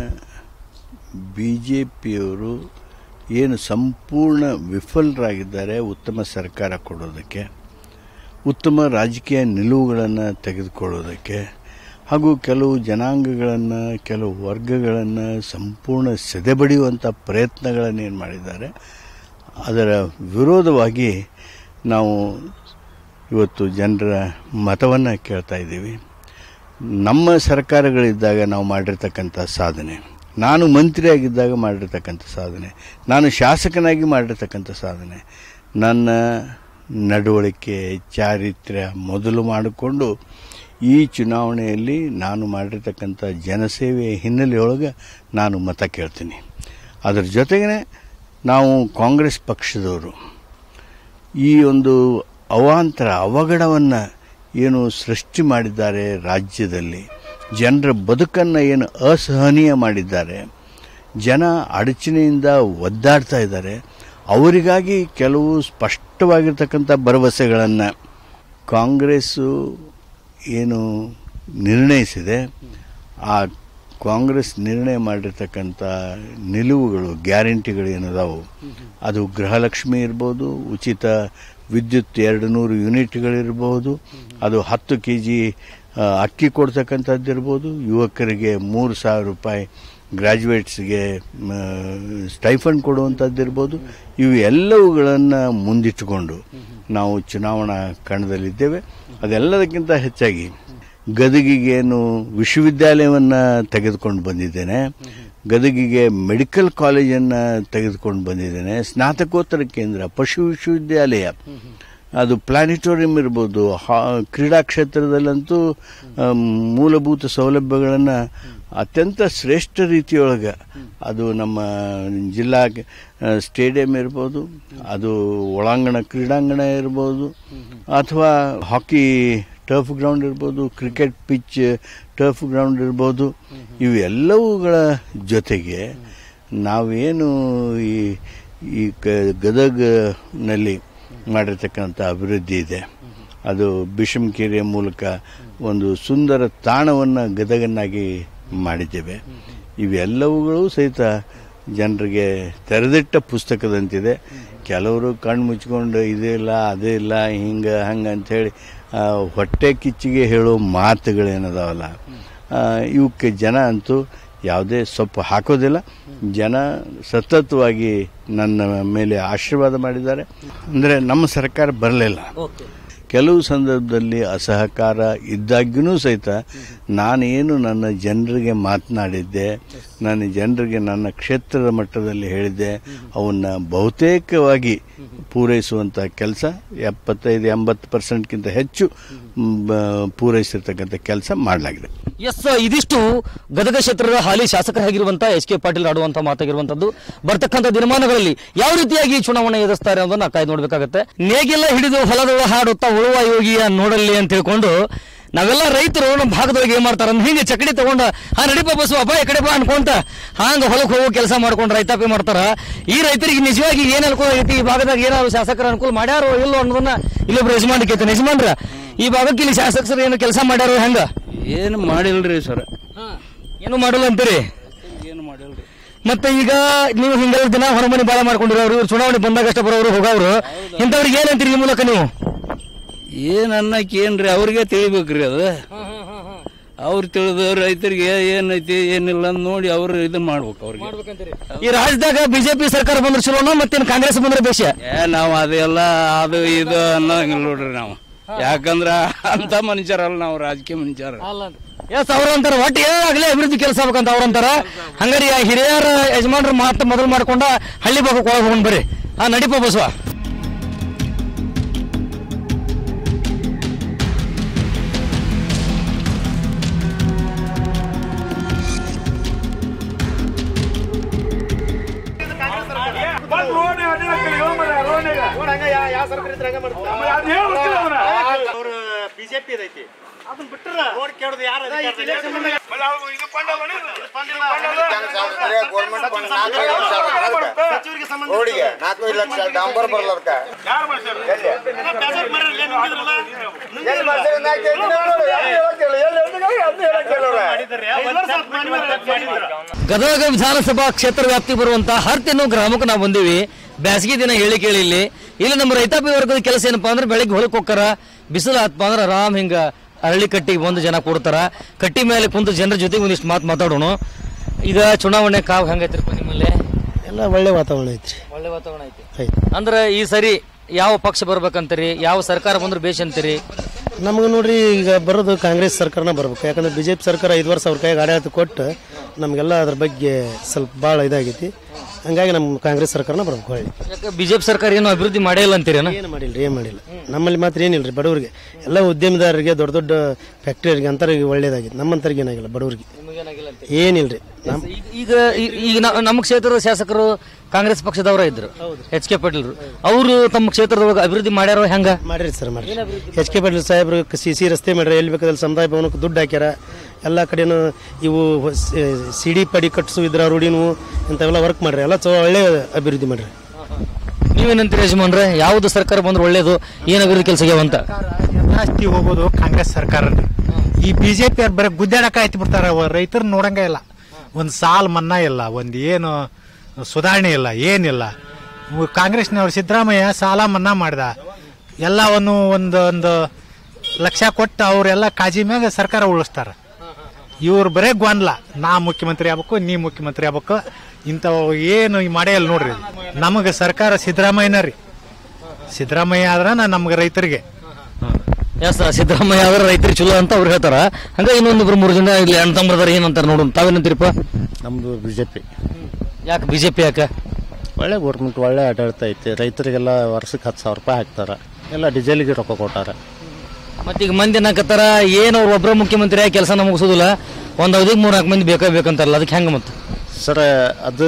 ಬಿ ಜೆ ಪಿಯವರು ಏನು ಸಂಪೂರ್ಣ ವಿಫಲರಾಗಿದ್ದಾರೆ ಉತ್ತಮ ಸರ್ಕಾರ ಕೊಡೋದಕ್ಕೆ ಉತ್ತಮ ರಾಜಕೀಯ ನಿಲುವುಗಳನ್ನು ತೆಗೆದುಕೊಳ್ಳೋದಕ್ಕೆ ಹಾಗೂ ಕೆಲವು ಜನಾಂಗಗಳನ್ನು ಕೆಲವು ವರ್ಗಗಳನ್ನು ಸಂಪೂರ್ಣ ಸೆದೆಬಡಿಯುವಂಥ ಪ್ರಯತ್ನಗಳನ್ನು ಏನು ಮಾಡಿದ್ದಾರೆ ಅದರ ವಿರೋಧವಾಗಿ ನಾವು ಇವತ್ತು ಜನರ ಮತವನ್ನು ಕೇಳ್ತಾ ಇದ್ದೀವಿ ನಮ್ಮ ಸರ್ಕಾರಗಳಿದ್ದಾಗ ನಾವು ಮಾಡಿರ್ತಕ್ಕಂಥ ಸಾಧನೆ ನಾನು ಮಂತ್ರಿಯಾಗಿದ್ದಾಗ ಮಾಡಿರ್ತಕ್ಕಂಥ ಸಾಧನೆ ನಾನು ಶಾಸಕನಾಗಿ ಮಾಡಿರ್ತಕ್ಕಂಥ ಸಾಧನೆ ನನ್ನ ನಡವಳಿಕೆ ಚಾರಿತ್ರ್ಯ ಮೊದಲು ಮಾಡಿಕೊಂಡು ಈ ಚುನಾವಣೆಯಲ್ಲಿ ನಾನು ಮಾಡಿರ್ತಕ್ಕಂಥ ಜನಸೇವೆಯ ಹಿನ್ನೆಲೆಯೊಳಗೆ ನಾನು ಮತ ಕೇಳ್ತೀನಿ ಅದರ ಜೊತೆಗೇ ನಾವು ಕಾಂಗ್ರೆಸ್ ಪಕ್ಷದವರು ಈ ಒಂದು ಅವಾಂತರ ಅವಘಡವನ್ನು ಏನು ಸೃಷ್ಟಿ ಮಾಡಿದ್ದಾರೆ ರಾಜ್ಯದಲ್ಲಿ ಜನರ ಬದುಕನ್ನು ಏನು ಅಸಹನೀಯ ಮಾಡಿದ್ದಾರೆ ಜನ ಅಡಚಣೆಯಿಂದ ಒದ್ದಾಡ್ತಾ ಇದ್ದಾರೆ ಅವರಿಗಾಗಿ ಕೆಲವು ಸ್ಪಷ್ಟವಾಗಿರ್ತಕ್ಕಂಥ ಭರವಸೆಗಳನ್ನು ಕಾಂಗ್ರೆಸ್ಸು ಏನು ನಿರ್ಣಯಿಸಿದೆ ಆ ಕಾಂಗ್ರೆಸ್ ನಿರ್ಣಯ ಮಾಡಿರ್ತಕ್ಕಂಥ ನಿಲುವುಗಳು ಗ್ಯಾರಂಟಿಗಳು ಏನದಾವು ಅದು ಗೃಹಲಕ್ಷ್ಮಿ ಇರ್ಬೋದು ಉಚಿತ ವಿದ್ಯುತ್ ಎರಡು ನೂರು ಯೂನಿಟ್ಗಳಿರ್ಬೋದು ಅದು ಹತ್ತು ಕೆ ಜಿ ಅಕ್ಕಿ ಕೊಡ್ತಕ್ಕಂಥದ್ದು ಇರ್ಬೋದು ಯುವಕರಿಗೆ ಮೂರು ಸಾವಿರ ರೂಪಾಯಿ ಗ್ರ್ಯಾಜುಯೇಟ್ಸ್ಗೆ ಸ್ಟೈಫಂಡ್ ಕೊಡುವಂಥದ್ದು ಇರ್ಬೋದು ಇವು ಎಲ್ಲವುಗಳನ್ನು ಮುಂದಿಟ್ಟುಕೊಂಡು ನಾವು ಚುನಾವಣಾ ಕಣದಲ್ಲಿದ್ದೇವೆ ಅದೆಲ್ಲದಕ್ಕಿಂತ ಹೆಚ್ಚಾಗಿ ಗದಗಿಗೇನು ವಿಶ್ವವಿದ್ಯಾಲಯವನ್ನು ತೆಗೆದುಕೊಂಡು ಬಂದಿದ್ದೇನೆ ಗದಗಿಗೆ ಮೆಡಿಕಲ್ ಕಾಲೇಜನ್ನು ತೆಗೆದುಕೊಂಡು ಬಂದಿದ್ದೇನೆ ಸ್ನಾತಕೋತ್ತರ ಕೇಂದ್ರ ಪಶು ವಿಶ್ವವಿದ್ಯಾಲಯ ಅದು ಪ್ಲಾನಿಟೋರಿಯಂ ಇರ್ಬೋದು ಹಾ ಕ್ರೀಡಾ ಕ್ಷೇತ್ರದಲ್ಲಂತೂ ಆ, ಮೂಲಭೂತ ಸೌಲಭ್ಯಗಳನ್ನು ಅತ್ಯಂತ ಶ್ರೇಷ್ಠ ರೀತಿಯೊಳಗೆ ಅದು ನಮ್ಮ ಜಿಲ್ಲಾ ಆ, ಸ್ಟೇಡಿಯಂ ಇರ್ಬೋದು ಅದು ಒಳಾಂಗಣ ಕ್ರೀಡಾಂಗಣ ಇರ್ಬೋದು ಅಥವಾ ಹಾಕಿ ಟರ್ಫ್ ಗ್ರೌಂಡ್ ಇರ್ಬೋದು ಕ್ರಿಕೆಟ್ ಪಿಚ್ ಟರ್ಫ್ ಗ್ರೌಂಡ್ ಇರ್ಬೋದು ಇವೆಲ್ಲವುಗಳ ಜೊತೆಗೆ ನಾವೇನು ಈ ಈ ಕ- ಗದಗನಲ್ಲಿ ಮಾಡಿರ್ತಕ್ಕಂಥ ಅಭಿವೃದ್ಧಿ ಇದೆ ಅದು ಬಿಷಮಕೆರೆಯ ಮೂಲಕ ಒಂದು ಸುಂದರ ತಾಣವನ್ನು ಗದಗನ್ನಾಗಿ ಮಾಡಿದ್ದೇವೆ ಇವೆಲ್ಲವುಗಳು ಸಹಿತ ಜನರಿಗೆ ತೆರೆದಿಟ್ಟ ಪುಸ್ತಕದಂತಿದೆ ಕೆಲವರು ಕಣ್ಣು ಮುಚ್ಕೊಂಡು ಇದೇ ಇಲ್ಲ ಅದೇ ಇಲ್ಲ ಹಿಂಗೆ ಹಂಗೆ ಅಂಥೇಳಿ ಆ, ಹೊಟ್ಟೆ ಕಿಚ್ಚಿಗೆ ಹೇಳೋ ಮಾತುಗಳೇನದಾವಲ್ಲ ಆ, ಇವಕ್ಕೆ ಜನ ಅಂತೂ ಯಾವುದೇ ಸೊಪ್ಪು ಹಾಕೋದಿಲ್ಲ ಜನ ಸತತವಾಗಿ ನನ್ನ ಮೇಲೆ ಆಶೀರ್ವಾದ ಮಾಡಿದ್ದಾರೆ ಅಂದರೆ ನಮ್ಮ ಸರ್ಕಾರ ಬರಲಿಲ್ಲ ಕೆಲವು ಸಂದರ್ಭದಲ್ಲಿ ಅಸಹಕಾರ ಇದ್ದಾಗ್ಯೂ ಸಹಿತ ನಾನೇನು ನನ್ನ ಜನರಿಗೆ ಮಾತನಾಡಿದ್ದೆ ನನ್ನ ಜನರಿಗೆ ನನ್ನ ಕ್ಷೇತ್ರದ ಮಟ್ಟದಲ್ಲಿ ಹೇಳಿದ್ದೆ ಅವನ್ನ ಬಹುತೇಕವಾಗಿ ಪೂರೈಸುವಂಥ ಕೆಲಸ ಎಪ್ಪತ್ತೈದು ಎಂಬತ್ತು ಪರ್ಸೆಂಟ್ಗಿಂತ ಹೆಚ್ಚು ಮ್, ಬ- ಪೂರೈಸಿರ್ತಕ್ಕಂಥ ಕೆಲಸ ಮಾಡಲಾಗಿದೆ ಎಸ್ ಇದಿಷ್ಟು ಗದಗ ಕ್ಷೇತ್ರದ ಹಾಲಿ ಶಾಸಕರಾಗಿರುವಂತಹ ಎಚ್ ಕೆ ಪಾಟೀಲ್ ಆಡುವಂತ ಮಾತಾಗಿರುವಂತದ್ದು ಬರ್ತಕ್ಕಂಥ ದಿನಮಾನಗಳಲ್ಲಿ ಯಾವ ರೀತಿಯಾಗಿ ಈ ಚುನಾವಣೆ ಎದುರಿಸ್ತಾರೆ ಅನ್ನೋದನ್ನ ಕಾಯ್ದು ನೋಡ್ಬೇಕಾಗತ್ತೆ ನೇಗೆಲ್ಲ ಹಿಡಿದು ಹೊಲದೊಳ ಹಾಡುತ್ತಾ ಉಳುವ ಯೋಗಿಯ ನೋಡಲ್ಲಿ ಅಂತ ತಿಳ್ಕೊಂಡು ನಾವೆಲ್ಲ ರೈತರು ನಮ್ಮ ಭಾಗದೊಳಗೆ ಏನ್ ಮಾಡ್ತಾರ ಅಂದ್ರೆ ಹಿಂಗೆ ಚಕಡಿ ತಗೊಂಡ ಹಾ ನಡಿಪ ಬಸ್ಸು ಅಪ್ಪ ಈ ಕಡೆ ಬಾ ಅನ್ಕೊಂತ ಹಾಂಗ ಹೊಲಕ್ಕೆ ಹೋಗೋ ಕೆಲಸ ಮಾಡ್ಕೊಂಡು ರೈತಾಪಿ ಮಾಡ್ತಾರ ಈ ರೈತರಿಗೆ ನಿಜವಾಗಿ ಏನ್ ಅನುಕೂಲ ಐತಿ ಈ ಭಾಗದಾಗ ಏನಾದ್ರು ಶಾಸಕರ ಅನುಕೂಲ ಮಾಡ್ಯಾರೋ ಇಲ್ಲೋ ಅನ್ನೋದನ್ನ ಇಲ್ಲೊಬ್ರು ಯಜಮಾನ್ ಕೇಳ್ತಾನೆ ಯಜಮಾನ್ರ ಈ ಭಾಗಕ್ಕೆ ಇಲ್ಲಿ ಶಾಸಕರು ಏನು ಕೆಲಸ ಮಾಡ್ಯಾರೋ ಹೆಂಗ ಏನು ಮಾಡಿಲ್ರಿ ಸರ್ ಏನು ಮಾಡಲ್ಲ ಅಂತೀರಿ ಮತ್ತೆ ಈಗ ನೀವು ಹಿಂಗೆಲ್ಲ ದಿನ ಹೊರಮನೆ ಬಾಳ ಮಾಡ್ಕೊಂಡಿರೋರು ಇವ್ರು ಚುನಾವಣೆ ಬಂದಾಗ ಅಷ್ಟೇ ಬರೋರು ಹೋಗೋರು ಇಂಥವ್ರಿಗೆ ಏನಂತೀರಿ ಈ ಮೂಲಕ ನೀವು ಏನ್ ಅನ್ನಕ್ಕೆ ಏನ್ರಿ ಅವ್ರಿಗೆ ತಿಳಿಬೇಕ್ರಿ ಅದು ಅವ್ರು ತಿಳಿದ ರೈತರಿಗೆ ಏನೈತಿ ಏನಿಲ್ಲ ಅಂತ ನೋಡಿ ಅವ್ರು ಇದನ್ನ ಮಾಡ್ಬೇಕು ಅವ್ರಿಗೆ ಈ ರಾಜ್ಯದಾಗ ಬಿಜೆಪಿ ಸರ್ಕಾರ ಬಂದ್ರೆ ಚಲೋನ ಮತ್ತೇನು ಕಾಂಗ್ರೆಸ್ ಬಂದ್ರೆ ಬೇಷ ಏ ನಾವು ಅದೆಲ್ಲ ಅದು ಇದು ಅನ್ನೋಂಗಿಲ್ಲ ನೋಡ್ರಿ ನಾವು ಯಾಕಂದ್ರ ಅಂತ ಮನುಷ್ಯರಲ್ಲ ನಾವು ರಾಜಕೀಯ ಮನುಷ್ಯರ ಎಸ್ ಅವ್ರ ಅಂತಾರ ಒಟ್ಟು ಏನಾಗ್ಲಿ ಅಭಿವೃದ್ಧಿ ಕೆಲಸ ಆಗ್ಬೇಕಂತ ಅವ್ರಂತಾರ ಹಂಗಾರಿ ಆ ಹಿರಿಯರ ಯಜಮಾನ್ರ ಮಾತು ಮೊದಲು ಮಾಡ್ಕೊಂಡ ಹಳ್ಳಿ ಭಾಗಕ್ಕೆ ಒಳಗೆ ಹೋಗೋಣ ಬರ್ರಿ ಹಾ ನಡಿಪ ಬಸವ ಬಿಜೆಪಿ ಐತಿ ಅದನ್ನ ಬಿಟ್ರ ರೋಡ್ ಕೇಳೋದು ಯಾರು ರೋಡಿಗೆ ನಾಲ್ಕೈದು ಲಕ್ಷ ಡಾಂಬರ್ ಬರ್ಲಾರ್ಕ ಗದಗ ವಿಧಾನಸಭಾ ಕ್ಷೇತ್ರ ವ್ಯಾಪ್ತಿ ಬರುವಂತಹ ಹರ್ತ್ ಎನ್ನುವ ಗ್ರಾಮಕ್ಕೆ ನಾವು ಬಂದೀವಿ ಬ್ಯಾಸಗಿ ದಿನ ಹೇಳಿ ಕೇಳಿ ಇಲ್ಲಿ ಇಲ್ಲಿ ನಮ್ಮ ರೈತಾಪಿ ವರ್ಗದ ಕೆಲಸ ಏನಪ್ಪಾ ಅಂದ್ರೆ ಬೆಳಿಗ್ಗೆ ಹೊಲಕ್ಕೆ ಹೋಗ್ತಾರ ಬಿಸಿಲು ಆತ್ಪ ಅಂದ್ರೆ ಆರಾಮ್ ಹಿಂಗ ಅರಳಿ ಕಟ್ಟಿಗೆ ಬಂದು ಜನ ಕೊಡ್ತಾರ ಕಟ್ಟಿ ಮೇಲೆ ಕುಂತು ಜನರ ಜೊತೆಗೆ ಒಂದಿಷ್ಟು ಮಾತು ಮಾತಾಡೋಣ ಈಗ ಚುನಾವಣೆ ಕಾವ್ ಹೆಂಗೈತ್ರಿಪ್ಪ ನಿಮ್ಮಲ್ಲಿ ಎಲ್ಲ ಒಳ್ಳೆ ವಾತಾವರಣ ಐತ್ರಿ ಒಳ್ಳೆ ವಾತಾವರಣ ಐತಿ ಐತಿ ಅಂದ್ರೆ ಈ ಸರಿ ಯಾವ ಪಕ್ಷ ಬರ್ಬೇಕಂತೀರಿ ಯಾವ ಸರ್ಕಾರ ಬಂದ್ರೆ ಬೇಷ್ ಅಂತೀರಿ ನಮಗೆ ನೋಡ್ರಿ ಈಗ ಬರೋದು ಕಾಂಗ್ರೆಸ್ ಸರ್ಕಾರನ ಬರ್ಬೇಕು ಯಾಕಂದ್ರೆ ಬಿಜೆಪಿ ಸರ್ಕಾರ ಐದು ವರ್ಷ ಅವ್ರ ಕೈಗೆ ಆಡಳಿತ ಕೊಟ್ಟು ನಮಗೆಲ್ಲ ಅದ್ರ ಬಗ್ಗೆ ಸ್ವಲ್ಪ ಭಾಳ ಇದಾಗೈತಿ ಹಂಗಾಗಿ ನಮ್ಮ ಕಾಂಗ್ರೆಸ್ ಸರ್ಕಾರನ ಬರ್ಬೇಕು ಹೊಳ್ಳಿ ಯಾಕೆ ಬಿಜೆಪಿ ಸರ್ಕಾರ ಏನು ಅಭಿವೃದ್ಧಿ ಮಾಡೇ ಇಲ್ಲ ಅಂತೀರೇನ ಏನು ಮಾಡಿಲ್ಲ ಏನು ಮಾಡಿಲ್ಲ ನಮ್ಮಲ್ಲಿ ಮಾತ್ರ ಏನಿಲ್ಲ ರೀ ಬಡವರಿಗೆ ಎಲ್ಲ ಉದ್ಯಮಿದಾರರಿಗೆ ದೊಡ್ಡ ದೊಡ್ಡ ಫ್ಯಾಕ್ಟ್ರಿಯರಿಗೆ ಅಂತರಿಗೆ ಒಳ್ಳೇದಾಗಿದೆ ನಮ್ಮಂತರಿಗೆ ಏನಾಗಿಲ್ಲ ಬಡವರಿಗೆ ಏನಿಲ್ಲ ರೀ ನಮ್ಮ ಈಗ ಈ- ಈಗ ನ- ನಮ್ಮ ಕ್ಷೇತ್ರದ ಶಾಸಕರು ಕಾಂಗ್ರೆಸ್ ಪಕ್ಷದವರ ಇದ್ರು ಎಚ್ ಕೆ ಪಾಟೀಲ್ ಅವರು ತಮ್ಮ ಕ್ಷೇತ್ರದೊಳಗೆ ಅಭಿವೃದ್ಧಿ ಮಾಡ್ಯಾರೋ ಹೆಂಗ ಮಾಡಿರಿ ಸರ್ ಮಾಡಿ ಎಚ್ ಕೆ ಪಾಟೀಲ್ ಸಾಹೇಬ್ರು ಸಿ ಸಿ ರಸ್ತೆ ಮಾಡ್ರಿ ಎಲ್ಲಿ ಬೇಕಾದಲ್ಲಿ ಸಮುದಾಯ ಭವನಕ್ಕೆ ದುಡ್ಡು ಹಾಕ್ಯಾರ ಎಲ್ಲ ಕಡೆನೂ ಇವು ಸಿ ಡಿ ಪಡಿ ಕಟ್ಸು ಇದ್ರ ರೂಢಿನೂ ಇಂಥವೆಲ್ಲ ವರ್ಕ್ ಮಾಡ್ರಿ ಎಲ್ಲ ಚೊ ಒಳ್ಳೆ ಅಭಿವೃದ್ಧಿ ಮಾಡ್ರಿ ನೀವೇನಂತೀರಿ ಯಜಮಾನ್ರೆ ಯಾವ್ದು ಸರ್ಕಾರ ಬಂದ್ರೆ ಒಳ್ಳೇದು ಏನ್ ಅಭಿವೃದ್ಧಿ ಕೆಲಸ ಅಂತ ಜಾಸ್ತಿ ಹೋಗೋದು ಕಾಂಗ್ರೆಸ್ ಸರ್ಕಾರ ಈ ಬಿಜೆಪಿ ಅವ್ರು ಬರೀ ಗುದ್ದಾಡಕ ಆಯ್ತು ಬಿಡ್ತಾರ ರೈತರು ನೋಡಂಗ ಇಲ್ಲ ಒಂದ್ ಸಾಲ ಮನ್ನಾ ಇಲ್ಲ ಒಂದ್ ಏನು ಸುಧಾರಣೆ ಇಲ್ಲ ಏನಿಲ್ಲ ಇವ್ ಕಾಂಗ್ರೆಸ್ನವ್ರು ಸಿದ್ದರಾಮಯ್ಯ ಸಾಲ ಮನ್ನಾ ಮಾಡ್ದ ಎಲ್ಲವನ್ನು ಒಂದು ಒಂದು ಲಕ್ಷ ಕೊಟ್ಟು ಅವರೆಲ್ಲ ಕಾಜಿ ಮ್ಯಾಗ ಸರ್ಕಾರ ಉಳಿಸ್ತಾರ ಇವ್ರು ಬರೇ ಗೊಂದ್ಲ ನಾ ಮುಖ್ಯಮಂತ್ರಿ ಆಗ್ಬೇಕು ನೀ ಮುಖ್ಯಮಂತ್ರಿ ಆಗ್ಬೇಕು ಇಂಥವು ಏನು ಈ ಮಾಡೇ ಇಲ್ಲ ನೋಡ್ರಿ ನಮಗೆ ಸರ್ಕಾರ ಸಿದ್ದರಾಮಯ್ಯನ ರೀ ಸಿದ್ದರಾಮಯ್ಯ ಆದ್ರ ನಮ್ಗೆ ರೈತರಿಗೆ ಎಸ್ ಸಿದ್ದರಾಮಯ್ಯ ಅವರ ರೈತರು ಚಲೋ ಅಂತ ಅವ್ರು ಹೇಳ್ತಾರ ಹಂಗ ಇನ್ನೊಂದಿಬ್ರು ಮೂರು ಜನ ಇಲ್ಲಿ ಅಣ್ಣ ತಮ್ಮರದಾರ ಏನಂತಾರ ನೋಡೋಣ ತಾವೇನಂತೀರಪ್ಪ ನಮ್ದು ಬಿಜೆಪಿ ಯಾಕೆ ಬಿಜೆಪಿ ಯಾಕೆ ಒಳ್ಳೆ ಗೌರ್ಮೆಂಟ್ ಒಳ್ಳೆ ಆಡಳಿತ ಐತಿ ರೈತರಿಗೆಲ್ಲ ವರ್ಷಕ್ಕೆ ಹತ್ತು ಸಾವಿರ ರೂಪಾಯಿ ಹಾಕ್ತಾರ ಎಲ್ಲ ಡೀಸೆಲ್ಗೆ ರೊಕ್ಕ ಕೊಟ್ಟಾರ ಮತ್ತೀಗ ಮಂದಿ ಅನ್ನಕತ್ತಾರ ಏನು ಅವ್ರು ಒಬ್ಬರ ಮುಖ್ಯಮಂತ್ರಿ ಆಗಿ ಕೆಲಸ ಮುಗಿಸೋದಿಲ್ಲ ಒಂದ್ ಅವಧಿಗೆ ಮೂರ್ ನಾಲ್ಕು ಮಂದಿ ಬೇಕಾ ಬೇಕಂತಾರಲ್ಲ ಅದಕ್ಕೆ ಹೆಂಗ ಮತ್ತೆ ಸರ್ ಅದು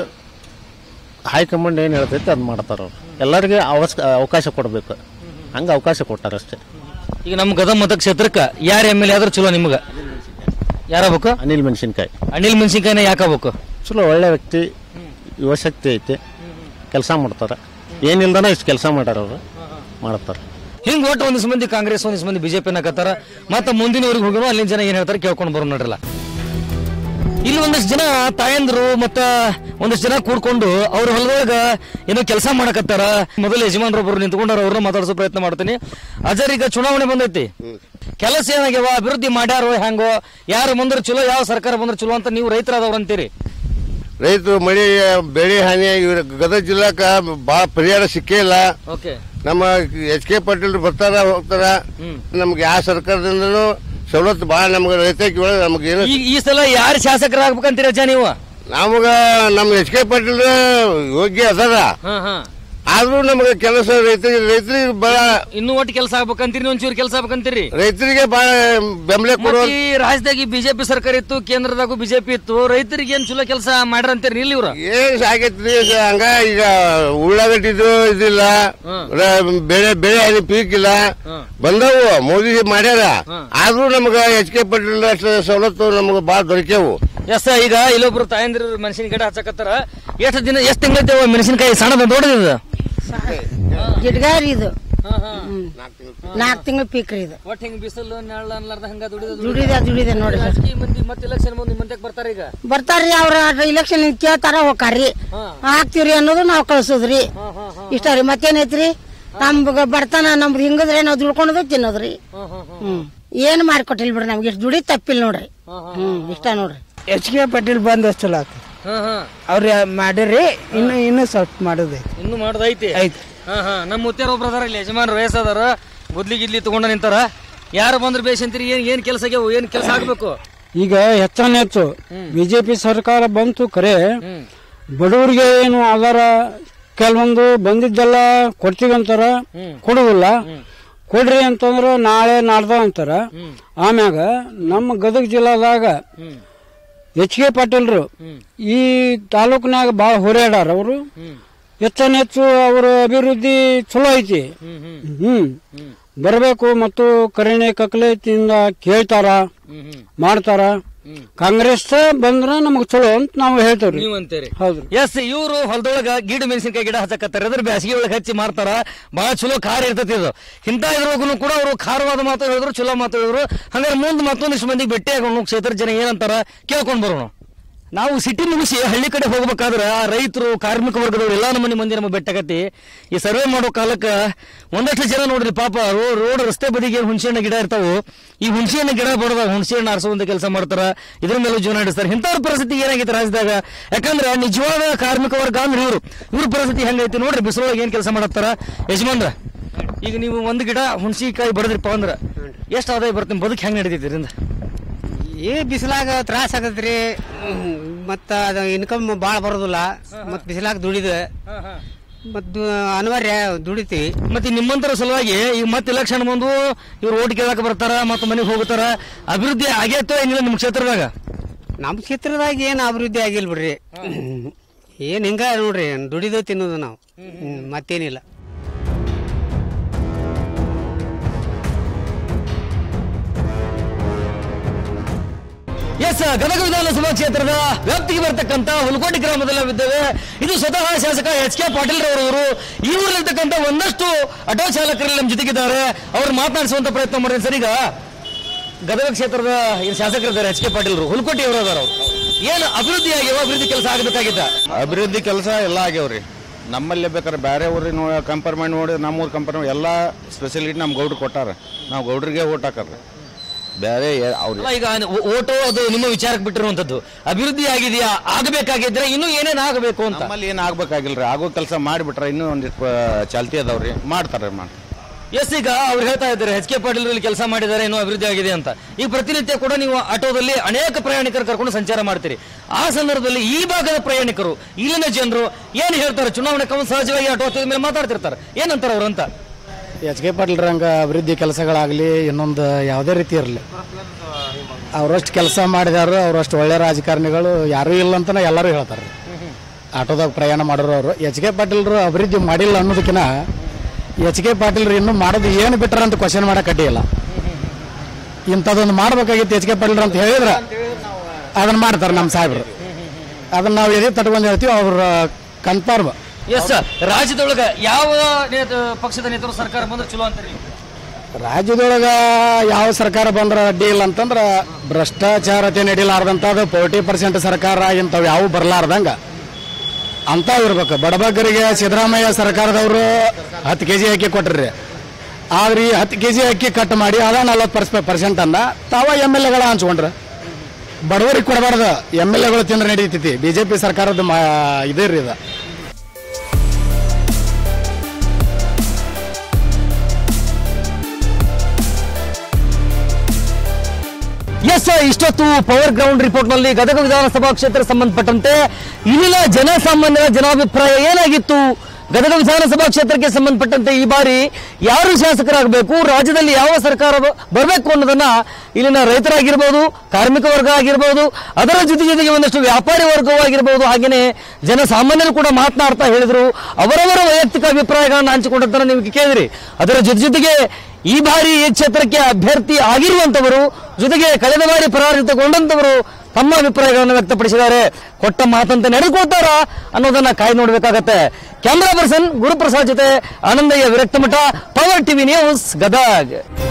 ಹೈಕಮಾಂಡ್ ಏನು ಹೇಳ್ತೈತೆ ಅದು ಮಾಡ್ತಾರ ಅವ್ರು ಎಲ್ಲರಿಗೆ ಅವಸ್ ಅವಕಾಶ ಕೊಡಬೇಕು ಹಂಗೆ ಅವಕಾಶ ಕೊಟ್ಟಾರ ಅಷ್ಟೇ ಈಗ ನಮ್ಮ ಗದಗ ಮತಕ್ಷೇತ್ರಕ್ಕೆ ಯಾರು ಎಮ್ ಎಲ್ ಎ ಆದ್ರೂ ಚಲೋ ನಿಮ್ಗೆ ಯಾರಾಗಬೇಕು ಅನಿಲ್ ಮೆಣಸಿನ್ಕಾಯಿ ಅನಿಲ್ ಮೆಣಸಿನ್ಕಾಯಿನ ಯಾಕಾಗಬೇಕು ಚಲೋ ಒಳ್ಳೆ ವ್ಯಕ್ತಿ ಯುವಶಕ್ತಿ ಐತಿ ಕೆಲಸ ಮಾಡ್ತಾರೆ ಏನಿಲ್ದನ ಇಷ್ಟು ಕೆಲಸ ಮಾಡ್ಯಾರ ಅವರು ಮಾಡ್ತಾರೆ ಹಿಂಗ್ ಒಟ್ಟು ಒಂದಿಷ್ಟು ಮಂದಿ ಕಾಂಗ್ರೆಸ್ ಒಂದಿಷ್ಟು ಮಂದಿ ಬಿಜೆಪಿ ಅನ್ನಕತ್ತಾರ ಮತ್ತೆ ಮುಂದಿನವ್ರಿಗೆ ಹೋಗೋಣ ಅಲ್ಲಿನ ಜನ ಏನ್ ಹೇಳ್ತಾರೆ ಕೇಳ್ಕೊಂಡು ಬರೋಣ ನೋಡ್ರಲ್ಲ ಇಲ್ಲಿ ಒಂದಷ್ಟು ಜನ ತಾಯಂದ್ರು ಮತ್ತ ಒಂದಷ್ಟು ಜನ ಕೂಡ್ಕೊಂಡು ಅವ್ರ ಹೊಲದೊಳಗ ಏನೋ ಕೆಲಸ ಮಾಡಕತ್ತಾರ ಮೊದಲು ಯಜಮಾನ್ರೊಬ್ಬರು ನಿಂತ್ಕೊಂಡಾರ ಅವ್ರನ್ನ ಮಾತಾಡಿಸೋ ಪ್ರಯತ್ನ ಮಾಡ್ತೀನಿ ಅಜರ್ ಈಗ ಚುನಾವಣೆ ಬಂದೈತಿ ಕೆಲಸ ಏನಾಗ್ಯಾವ ಅಭಿವೃದ್ಧಿ ಮಾಡ್ಯಾರೋ ಹೆಂಗೋ ಯಾರು ಬಂದ್ರೆ ಚಲೋ ಯಾವ ಸರ್ಕಾರ ಬಂದ್ರೆ ಚಲೋ ಅಂತ ನೀವು ರೈತರಾದವ್ರು ಅಂತೀರಿ ರೈತರು ಮಳೆ ಬೆಳೆ ಹಾನಿ ಇವ್ರ ಗದಗ ಜಿಲ್ಲಾಕ ಭಾಳ ಪರಿಹಾರ ಸಿಕ್ಕೇ ಇಲ್ಲ ಓಕೆ ನಮ್ಮ ಎಚ್ ಕೆ ಪಾಟೀಲ್ ಬರ್ತಾರ ಹೋಗ್ತಾರ ನಮ್ಗೆ ಯಾವ ಸರ್ಕಾರದಿಂದನೂ ಸವಲತ್ತು ಭಾಳ ನಮ್ಗೆ ರೈತಕ್ಕೆ ನಮ್ಗೆ ಏನು ಈ ಈ ಸಲ ಯಾರು ಶಾಸಕರಾಗ್ಬೇಕಂತೀರ ಅಜ್ಜ ನೀವು ನಮಗ ನಮ್ಮ ಎಚ್ ಕೆ ಪಾಟೀಲ್ ಯೋಗ್ಯ ಅದಾರ ಹಾ ಹಾ ಆದ್ರೂ ನಮಗೆ ಕೆಲಸ ರೈತರಿಗೆ ರೈತರಿಗೆ ಬಹಳ ಇನ್ನೂ ಒಟ್ಟು ಕೆಲಸ ಆಗ್ಬೇಕಂತೀರಿ ಒಂಚೂರು ಕೆಲಸ ಆಗ್ಬೇಕಂತೀರಿ ರೈತರಿಗೆ ಬಹಳ ಬೆಂಬಲ ಕೊಡುವ ಮತ್ತೆ ಈ ರಾಜ್ಯದಾಗ ಬಿಜೆಪಿ ಸರ್ಕಾರ ಇತ್ತು ಕೇಂದ್ರದಾಗೂ ಬಿಜೆಪಿ ಇತ್ತು ರೈತರಿಗೆ ಏನ್ ಚಲೋ ಕೆಲಸ ಮಾಡ್ರಂತೀರಿ ಇಲ್ಲಿ ಇವ್ರು ಏನ್ ಆಗೈತ್ರಿ ಹಂಗ ಈಗ ಉಳ್ಳಾಗಡ್ಡಿದು ಇದಿಲ್ಲ ರ- ಬೆಳೆ ಬೆಳೆ ಹಾನಿ ಪೀಕ್ ಇಲ್ಲ ಬಂದವು ಮೋದಿ ಮಾಡ್ಯಾರ ಆದ್ರೂ ನಮಗ ಎಚ್ ಕೆ ಪಾಟೀಲ್ ಅಷ್ಟು ಸವಲತ್ತು ನಮಗ ಬಾಳ ದೊರಕ್ಯಾವು ಎಸ್ ಈಗ ಇಲ್ಲೊಬ್ರು ತಾಯಂದಿರು ಮೆಣಸಿನ ಗಿಡ ಹಚ್ಚಕತ್ತಾರ ಎಷ್ಟು ದಿನ ಎಷ್ಟು ತಿಂಗಳೈತೆ ಮೆಣಸಿನಕಾಯಿ ಸಣ್ಣದ ದೊಡ್ಡದಿದೆ ಗಿಡಗಾರಿ ಇದು ನಾಲ್ಕು ತಿಂಗಳು ಪೀಕ್ ರೀ ಇದು ಒಟ್ಟು ಹಿಂಗ್ ಬಿಸಿಲು ನೆರಳು ಅನ್ಲಾರ್ದ ಹಂಗ ದುಡಿದ ದುಡಿದ ದುಡಿದ ನೋಡ್ರಿ ಸರ್. ರಾಜಕೀಯ ಮಂದಿ ಮತ್ತೆ ಎಲೆಕ್ಷನ್ ಮುಂದೆ ಮಂದ್ಯಕ್ ಬರ್ತಾರ ಈಗ ಬರ್ತಾರ್ರಿ ಅವ್ರ ಇಲೆಕ್ಷನ್ ಕೇಳ್ತಾರ ಹೋಗ್ತಾರ್ರಿ ಹಾಕ್ತಿವ್ರಿ ಅನ್ನೋದು ನಾವು ಕಳ್ಸೋದ್ರಿ ಇಷ್ಟ ರೀ ಮತ್ತೇನೈತ್ರಿ ನಮ್ಗ ಬರ್ತಾನ ನಮ್ದು ಹಿಂಗದ್ರೆ ನಾವು ದುಡ್ಕೊಳೋದು ತಿನ್ನೋದ್ರಿ ಹ್ಮ್ ಏನ್ ಮಾಡ್ಕೊಟ್ಟಿಲ್ ಬಿಡ್ರಿ ನಮ್ಗೆ ಇಷ್ಟು ದುಡಿ ತಪ್ಪಿಲ್ಲ ನೋಡ್ರಿ ಹ್ಮ್ ಇಷ್ಟ ನೋಡ್ರಿ ಎಚ್ ಕೆ ಪಾಟೀಲ್ ಬಂದ ಚಲೋ ಆತು ಅವ್ರ ಮಾಡಿರಿ ಇನ್ನು ಇನ್ನು ಸ್ವಲ್ಪ ಮಾಡೋದೈತಿ ಇನ್ನು ಮಾಡೋದೈತಿ ಐತಿ ಹಾ ಹಾ ನಮ್ಮ ಮುತ್ಯಾರ ಒಬ್ರು ಅದಾರ ಇಲ್ಲಿ ಯಜಮಾನ್ರು ವಯಸ್ಸದಾರ ಗುದ್ಲಿ ಗಿದ್ಲಿ ತಗೊಂಡ ನಿಂತಾರ ಯಾರು ಬಂದ್ರೆ ಬೇಷ್ ಅಂತೀರಿ ಏನ್ ಏನ್ ಕೆಲಸ ಏನ್ ಕೆಲಸ ಆಗ್ಬೇಕು ಈಗ ಹೆಚ್ಚಾನ ಹೆಚ್ಚು ಬಿಜೆಪಿ ಸರ್ಕಾರ ಬಂತು ಖರೆ ಬಡವರಿಗೆ ಏನು ಆಧಾರ ಕೆಲವೊಂದು ಬಂದಿದ್ದೆಲ್ಲ ಕೊಡ್ತೀವಿ ಅಂತಾರ ಕೊಡುದಿಲ್ಲ ಕೊಡ್ರಿ ಅಂತಂದ್ರ ನಾಳೆ ನಾಡ್ದ ಅಂತಾರ ಆಮ್ಯಾಗ ನಮ್ಮ ಗದಗ ಜಿಲ್ಲಾದಾಗ ಎಚ್ ಕೆ ಪಾಟೀಲ್ರು ಈ ತಾಲೂಕಿನಾಗ ಭಾಳ ಹೋರಾಡ್ಯಾರ ಅವರು ಹೆಚ್ಚಾನ ಹೆಚ್ಚು ಅವರ ಅಭಿವೃದ್ಧಿ ಚಲೋ ಐತಿ ಹ್ಮ್ ಬರಬೇಕು ಮತ್ತು ಕರುಣೆ ಕಕಲೇತಿಯಿಂದ ಕೇಳ್ತಾರ ಮಾಡ್ತಾರ ಕಾಂಗ್ರೆಸ್ ಬಂದ್ರ ನಮಗ್ ಚಲೋ ಅಂತ ನಾವು ಹೇಳ್ತೇವ್ರಿ ನೀವ್ ಅಂತೀರಿ ಹೌದು ಎಸ್ ಇವರು ಹೊಲದೊಳಗ ಗಿಡ ಮೆಣಸಿನಕಾಯಿ ಗಿಡ ಹಚ್ಚಕತ್ತಾರ ಅದ್ರ ಬ್ಯಾಸಿಗೆ ಒಳಗೆ ಹಚ್ಚಿ ಮಾರ್ತಾರ ಬಹಳ ಚಲೋ ಖಾರ ಇರ್ತೈತಿ ಇದು ಇಂಥ ಇದ್ರೊಳಗೂ ಕೂಡ ಅವರು ಖಾರವಾದ ಮಾತು ಹೇಳಿದ್ರು ಚಲೋ ಮಾತು ಹೇಳಿದ್ರು ಹಂಗಾರೆ ಮುಂದೆ ಮತ್ತೊಂದಿಷ್ಟು ಮಂದಿಗೆ ಭೇಟಿ ಆಗೋಣ ಕ್ಷೇತ್ರ ಜನ ಏನಂತಾರ ಕೇಳ್ಕೊಂಡ್ ಬರೋಣ ನಾವು ಸಿಟಿ ಮುಗಿಸಿ ಹಳ್ಳಿ ಕಡೆ ಹೋಗ್ಬೇಕಾದ್ರೆ ಆ ರೈತರು ಕಾರ್ಮಿಕ ವರ್ಗದವ್ರು ಎಲ್ಲಾ ನಮ್ಮನೆ ಮಂದಿ ನಮಗೆ ಬೆಟ್ಟಕತ್ತಿ ಈ ಸರ್ವೆ ಮಾಡೋ ಕಾಲಕ್ಕೆ ಒಂದಷ್ಟು ಜನ ನೋಡ್ರಿ ಪಾಪ ರೋ- ರೋಡ್ ರಸ್ತೆ ಬದಿಗೆ ಏನ್ ಹುಣಸೆ ಹಣ್ಣು ಗಿಡ ಇರ್ತಾವು ಈ ಹುಣಸೆ ಹಣ್ಣು ಗಿಡ ಬಡದ ಹುಣಸೆ ಹಣ್ಣು ಆರಿಸುವಂತ ಕೆಲಸ ಮಾಡ್ತಾರ ಇದ್ರ ಮೇಲೆ ಜೀವನ ನಡೆಸ್ತಾರೆ ಇಂಥವ್ರ ಪರಿಸ್ಥಿತಿ ಏನಾಗೈತೆ ರಾಜ್ಯದಾಗ ಯಾಕಂದ್ರೆ ನಿಜವಾದ ಕಾರ್ಮಿಕ ವರ್ಗ ಅಂದ್ರೆ ಇವರು ಇವ್ರ ಪರಿಸ್ಥಿತಿ ಹೆಂಗೈತಿ ನೋಡ್ರಿ ಬಿಸಿಲೊಳಗೆ ಏನ್ ಕೆಲಸ ಮಾಡತ್ತಾರ ಯಜಮಾನ್ರ ಈಗ ನೀವು ಒಂದು ಗಿಡ ಹುಣಸಿಕಾಯಿ ಬಡದ್ರಿಪ್ಪ ಅಂದ್ರ ಎಷ್ಟು ಆದಾಯ ಬರ್ತೀನಿ ಬದುಕು ಹೆಂಗ್ ನಡೀತೈತಿ ಇದರಿಂದ ಏ ಬಿಸಿಲಾಗ ತ್ರಾಸ ಆಗತ್ರಿ ಮತ್ತ ಅದು ಇನ್ಕಮ್ ಭಾಳ ಬರೋದಿಲ್ಲ ಮತ್ ಬಿಸಿಲಾಗ ದುಡಿದ ಮತ್ ಅನಿವಾರ್ಯ ದುಡಿತೀವಿ ಮತ್ತೆ ನಿಮ್ಮಂತರ ಸಲುವಾಗಿ ಈಗ ಮತ್ತೆ ಇಲೆಕ್ಷನ್ ಬಂದು ಇವ್ರು ಓಟ್ ಕೇಳಕ್ ಬರ್ತಾರ ಮತ್ತೆ ಮನೆಗೆ ಹೋಗ್ತಾರ ಅಭಿವೃದ್ಧಿ ಆಗೈತೋ ಏನಿಲ್ಲ ನಿಮ್ ಕ್ಷೇತ್ರದಾಗ ನಮ್ಮ ಕ್ಷೇತ್ರದಾಗ ಏನು ಅಭಿವೃದ್ಧಿ ಆಗಿಲ್ಲ ಬಿಡ್ರಿ ಏನ್ ಹಿಂಗ ನೋಡ್ರಿ ದುಡಿದು ತಿನ್ನೋದು ನಾವು ಹ್ಮ್, ಮತ್ತೇನಿಲ್ಲ ಎಸ್ ಗದಗ ವಿಧಾನಸಭಾ ಕ್ಷೇತ್ರದ ವ್ಯಾಪ್ತಿಗೆ ಬರ್ತಕ್ಕಂತ ಹುಲಕೋಟೆ ಗ್ರಾಮದಲ್ಲಿ ಇದ್ದೇವೆ ಇದು ಸ್ವತಃ ಶಾಸಕ ಎಚ್ ಕೆ ಪಾಟೀಲ್ ರವರು ಈ ಊರಲ್ಲಿರ್ತಕ್ಕಂಥ ಒಂದಷ್ಟು ಆಟೋ ಚಾಲಕರಲ್ಲಿ ನಮ್ಮ ಜೊತೆಗಿದ್ದಾರೆ ಅವ್ರು ಮಾತನಾಡಿಸುವಂತ ಪ್ರಯತ್ನ ಮಾಡಿದ್ರೆ ಸರ್ ಈಗ ಗದಗ ಕ್ಷೇತ್ರದ ಏನು ಶಾಸಕರಿದ್ದಾರೆ ಎಚ್ ಕೆ ಪಾಟೀಲ್ರು ಹುಲಕೋಟೆ ಅವರು ಅದಾರ ಅವ್ರು. ಏನು ಅಭಿವೃದ್ಧಿ ಆಗ್ಯಾವ ಅಭಿವೃದ್ಧಿ ಕೆಲಸ ಆಗಬೇಕಾಗಿತ್ತ ಅಭಿವೃದ್ಧಿ ಕೆಲಸ ಎಲ್ಲ ಆಗ್ಯಾವ್ರಿ ನಮ್ಮಲ್ಲೇ ಬೇಕಾದ್ರೆ ಬೇರೆ ಊರಿಗೆ ನೋ ಕಂಪೇರ್ ಮಾಡಿ ನೋಡಿ ನಮ್ಮ ಊರು ಕಂಪೇರ್ ಎಲ್ಲ ಸ್ಪೆಷಾಲಿಟಿ ನಮ್ಮ ಗೌಡ್ರು ಕೊಟ್ಟಾರ ನಾವು ಗೌಡ್ರಿಗೆ ಓಟ್ ಹಾಕಾರ್ರಿ ಬೇರೆ ಅವ್ರು ಅಲ್ಲ ಈಗ ಓ- ಓಟು ಅದು ನಿಮ್ಮ ವಿಚಾರಕ್ಕೆ ಬಿಟ್ಟಿರುವಂತದ್ದು ಅಭಿವೃದ್ಧಿ ಆಗಿದೆಯಾ ಆಗಬೇಕಾಗಿದ್ರೆ ಇನ್ನೂ ಏನೇನ್ ಆಗಬೇಕು ಅಂತ ನಮ್ಮಲ್ಲಿ ಏನು ಆಗ್ಬೇಕಾಗಿಲ್ರಿ ಆಗೋ ಕೆಲಸ ಮಾಡಿಬಿಟ್ರೆ ಇನ್ನೂ ಒಂದಿಷ್ಟು ಚಾಲ್ತಿ ಅದಾವ್ರಿ ಮಾಡ್ತಾರೆ ಮಾಡಿ ಎಸ್ ಈಗ ಅವ್ರು ಹೇಳ್ತಾ ಇದ್ದಾರೆ ಎಚ್ ಕೆ ಪಾಟೀಲ್ ಇಲ್ಲಿ ಕೆಲಸ ಮಾಡಿದ್ದಾರೆ ಇನ್ನೂ ಅಭಿವೃದ್ಧಿ ಆಗಿದೆ ಅಂತ ಈ ಪ್ರತಿನಿತ್ಯ ಕೂಡ ನೀವು ಆಟೋದಲ್ಲಿ ಅನೇಕ ಪ್ರಯಾಣಿಕರು ಕರ್ಕೊಂಡು ಸಂಚಾರ ಮಾಡ್ತೀರಿ ಆ ಸಂದರ್ಭದಲ್ಲಿ ಈ ಭಾಗದ ಪ್ರಯಾಣಿಕರು ಇಲ್ಲಿನ ಜನರು ಏನ್ ಹೇಳ್ತಾರೆ ಚುನಾವಣೆ ಕಮ್ಮ ಸಹಜವಾಗಿ ಆಟೋ ಹತ್ತಿದ ಮೇಲೆ ಮಾತಾಡ್ತಿರ್ತಾರೆ ಏನಂತಾರೆ ಅವ್ರು ಅಂತ ಎಚ್ ಕೆ ಪಾಟೀಲ್ ರಂಗ ಅಭಿವೃದ್ಧಿ ಕೆಲಸಗಳಾಗಲಿ ಇನ್ನೊಂದು ಯಾವುದೇ ರೀತಿ ಇರಲಿ ಅವರಷ್ಟು ಕೆಲಸ ಮಾಡಿದಾರು ಅವರಷ್ಟು ಒಳ್ಳೆ ರಾಜಕಾರಣಿಗಳು ಯಾರೂ ಇಲ್ಲ ಅಂತಲೇ ಎಲ್ಲರೂ ಹೇಳ್ತಾರೆ ಆಟೋದಾಗ ಪ್ರಯಾಣ ಮಾಡೋರು ಅವರು ಎಚ್ ಕೆ ಪಾಟೀಲ್ರು ಅಭಿವೃದ್ಧಿ ಮಾಡಿಲ್ಲ ಅನ್ನೋದಕ್ಕಿಂತ ಎಚ್ ಕೆ ಪಾಟೀಲ್ರು ಇನ್ನೂ ಮಾಡೋದು ಏನು ಬಿಟ್ರ ಅಂತ ಕ್ವಶನ್ ಮಾಡಕ್ಕೆ ಅಡ್ಡಿಯಿಲ್ಲ ಇಂಥದ್ದೊಂದು ಮಾಡ್ಬೇಕಾಗಿತ್ತು ಎಚ್ ಕೆ ಪಾಟೀಲ್ರು ಅಂತ ಹೇಳಿದ್ರೆ ಅದನ್ನ ಮಾಡ್ತಾರೆ ನಮ್ಮ ಸಾಹೇಬ್ರು ಅದನ್ನ ನಾವು ಎದೆ ತಟ್ಕೊಂಡು ಹೇಳ್ತೀವಿ ಅವ್ರ ಕನ್ಫರ್ಮ್ ಎಸ್ ರಾಜ್ಯದೊಳಗ ಯಾವ ನೇತ- ಪಕ್ಷದ ನೇತೃತ್ವ ಸರ್ಕಾರ ಬಂದ್ರೆ ಚಲೋ ಅಂತೀರಿ ರಾಜ್ಯದೊಳಗ ಯಾವ ಸರ್ಕಾರ ಬಂದ್ರ ಅಡ್ಡಿ ಇಲ್ಲ ಅಂತಂದ್ರ ಭ್ರಷ್ಟಾಚಾರತೆ ನಡಿಲಾರ್ದಂಥದ್ದು ಫೋರ್ಟಿ ಪರ್ಸೆಂಟ್ ಸರ್ಕಾರ ಇಂಥವು ಯಾವ ಬರ್ಲಾರ್ದಂಗ ಅಂತ ಇರ್ಬೇಕು ಬಡಬಗ್ಗರಿಗೆ ಸಿದ್ದರಾಮಯ್ಯ ಸರ್ಕಾರದವರು ಹತ್ತು ಕೆ ಜಿ ಅಕ್ಕಿ ಕೊಟ್ರಿ ಆದ್ರೆ ಈ ಹತ್ತು ಕೆ ಜಿ ಅಕ್ಕಿ ಕಟ್ ಮಾಡಿ ಅದ ನಲ್ವತ್ತು ಪರ್ಸ್ ಪರ್ಸೆಂಟ್ ಅನ್ನ ತಾವ ಎಮ್ ಎಲ್ ಎಗಳ ಹಂಚ್ಕೊಂಡ್ರ ಬಡವರಿಗೆ ಕೊಡಬಾರ್ದು ಎಮ್ ಎಲ್ ಎಗಳು ತಿಂದ್ರೆ ನಡೀತೈತಿ ಬಿಜೆಪಿ ಸರ್ಕಾರದ ಮಾ ಇದೇ ರೀ ಇದು ಎಸ್ ಇಷ್ಟೊತ್ತು ಪವರ್ ಗ್ರೌಂಡ್ ರಿಪೋರ್ಟ್ ನಲ್ಲಿ ಗದಗ ವಿಧಾನಸಭಾ ಕ್ಷೇತ್ರ ಸಂಬಂಧಪಟ್ಟಂತೆ ಇಲ್ಲಿನ ಜನಸಾಮಾನ್ಯರ ಜನಾಭಿಪ್ರಾಯ ಏನಾಗಿತ್ತು ಗದಗ ವಿಧಾನಸಭಾ ಕ್ಷೇತ್ರಕ್ಕೆ ಸಂಬಂಧಪಟ್ಟಂತೆ ಈ ಬಾರಿ ಯಾರು ಶಾಸಕರಾಗಬೇಕು ರಾಜ್ಯದಲ್ಲಿ ಯಾವ ಸರ್ಕಾರ ಬ- ಬರಬೇಕು ಅನ್ನೋದನ್ನ ಇಲ್ಲಿನ ರೈತರಾಗಿರ್ಬೋದು ಕಾರ್ಮಿಕ ವರ್ಗ ಆಗಿರ್ಬೋದು ಅದರ ಜೊತೆ ಜೊತೆಗೆ ಒಂದಷ್ಟು ವ್ಯಾಪಾರಿ ವರ್ಗವೂ ಆಗಿರ್ಬೋದು ಹಾಗೇನೆ ಜನಸಾಮಾನ್ಯರು ಕೂಡ ಮಾತನಾಡ್ತಾ ಹೇಳಿದ್ರು ಅವರವರ ವೈಯಕ್ತಿಕ ಅಭಿಪ್ರಾಯಗಳನ್ನು ಹಂಚಿಕೊಂಡಂತ ನೀವು ಕೇಳಿದ್ರಿ ಅದರ ಜೊತೆ ಜೊತೆಗೆ ಈ ಬಾರಿ ಈ ಕ್ಷೇತ್ರಕ್ಕೆ ಅಭ್ಯರ್ಥಿ ಆಗಿರುವಂತವರು ಜೊತೆಗೆ ಕಳೆದ ಬಾರಿ ಪರಾಜಿತಗೊಂಡಂತವರು ತಮ್ಮ ಅಭಿಪ್ರಾಯಗಳನ್ನು ವ್ಯಕ್ತಪಡಿಸಿದ್ದಾರೆ ಕೊಟ್ಟ ಮಾತಂತೆ ನಡೆದುಕೊಳ್ತಾರ ಅನ್ನೋದನ್ನ ಕಾಯಿ ನೋಡ್ಬೇಕಾಗತ್ತೆ ಕ್ಯಾಮ್ರಾ ಪರ್ಸನ್ ಗುರುಪ್ರಸಾದ್ ಜೊತೆ Anandayya Viraktamath power TV news Gadag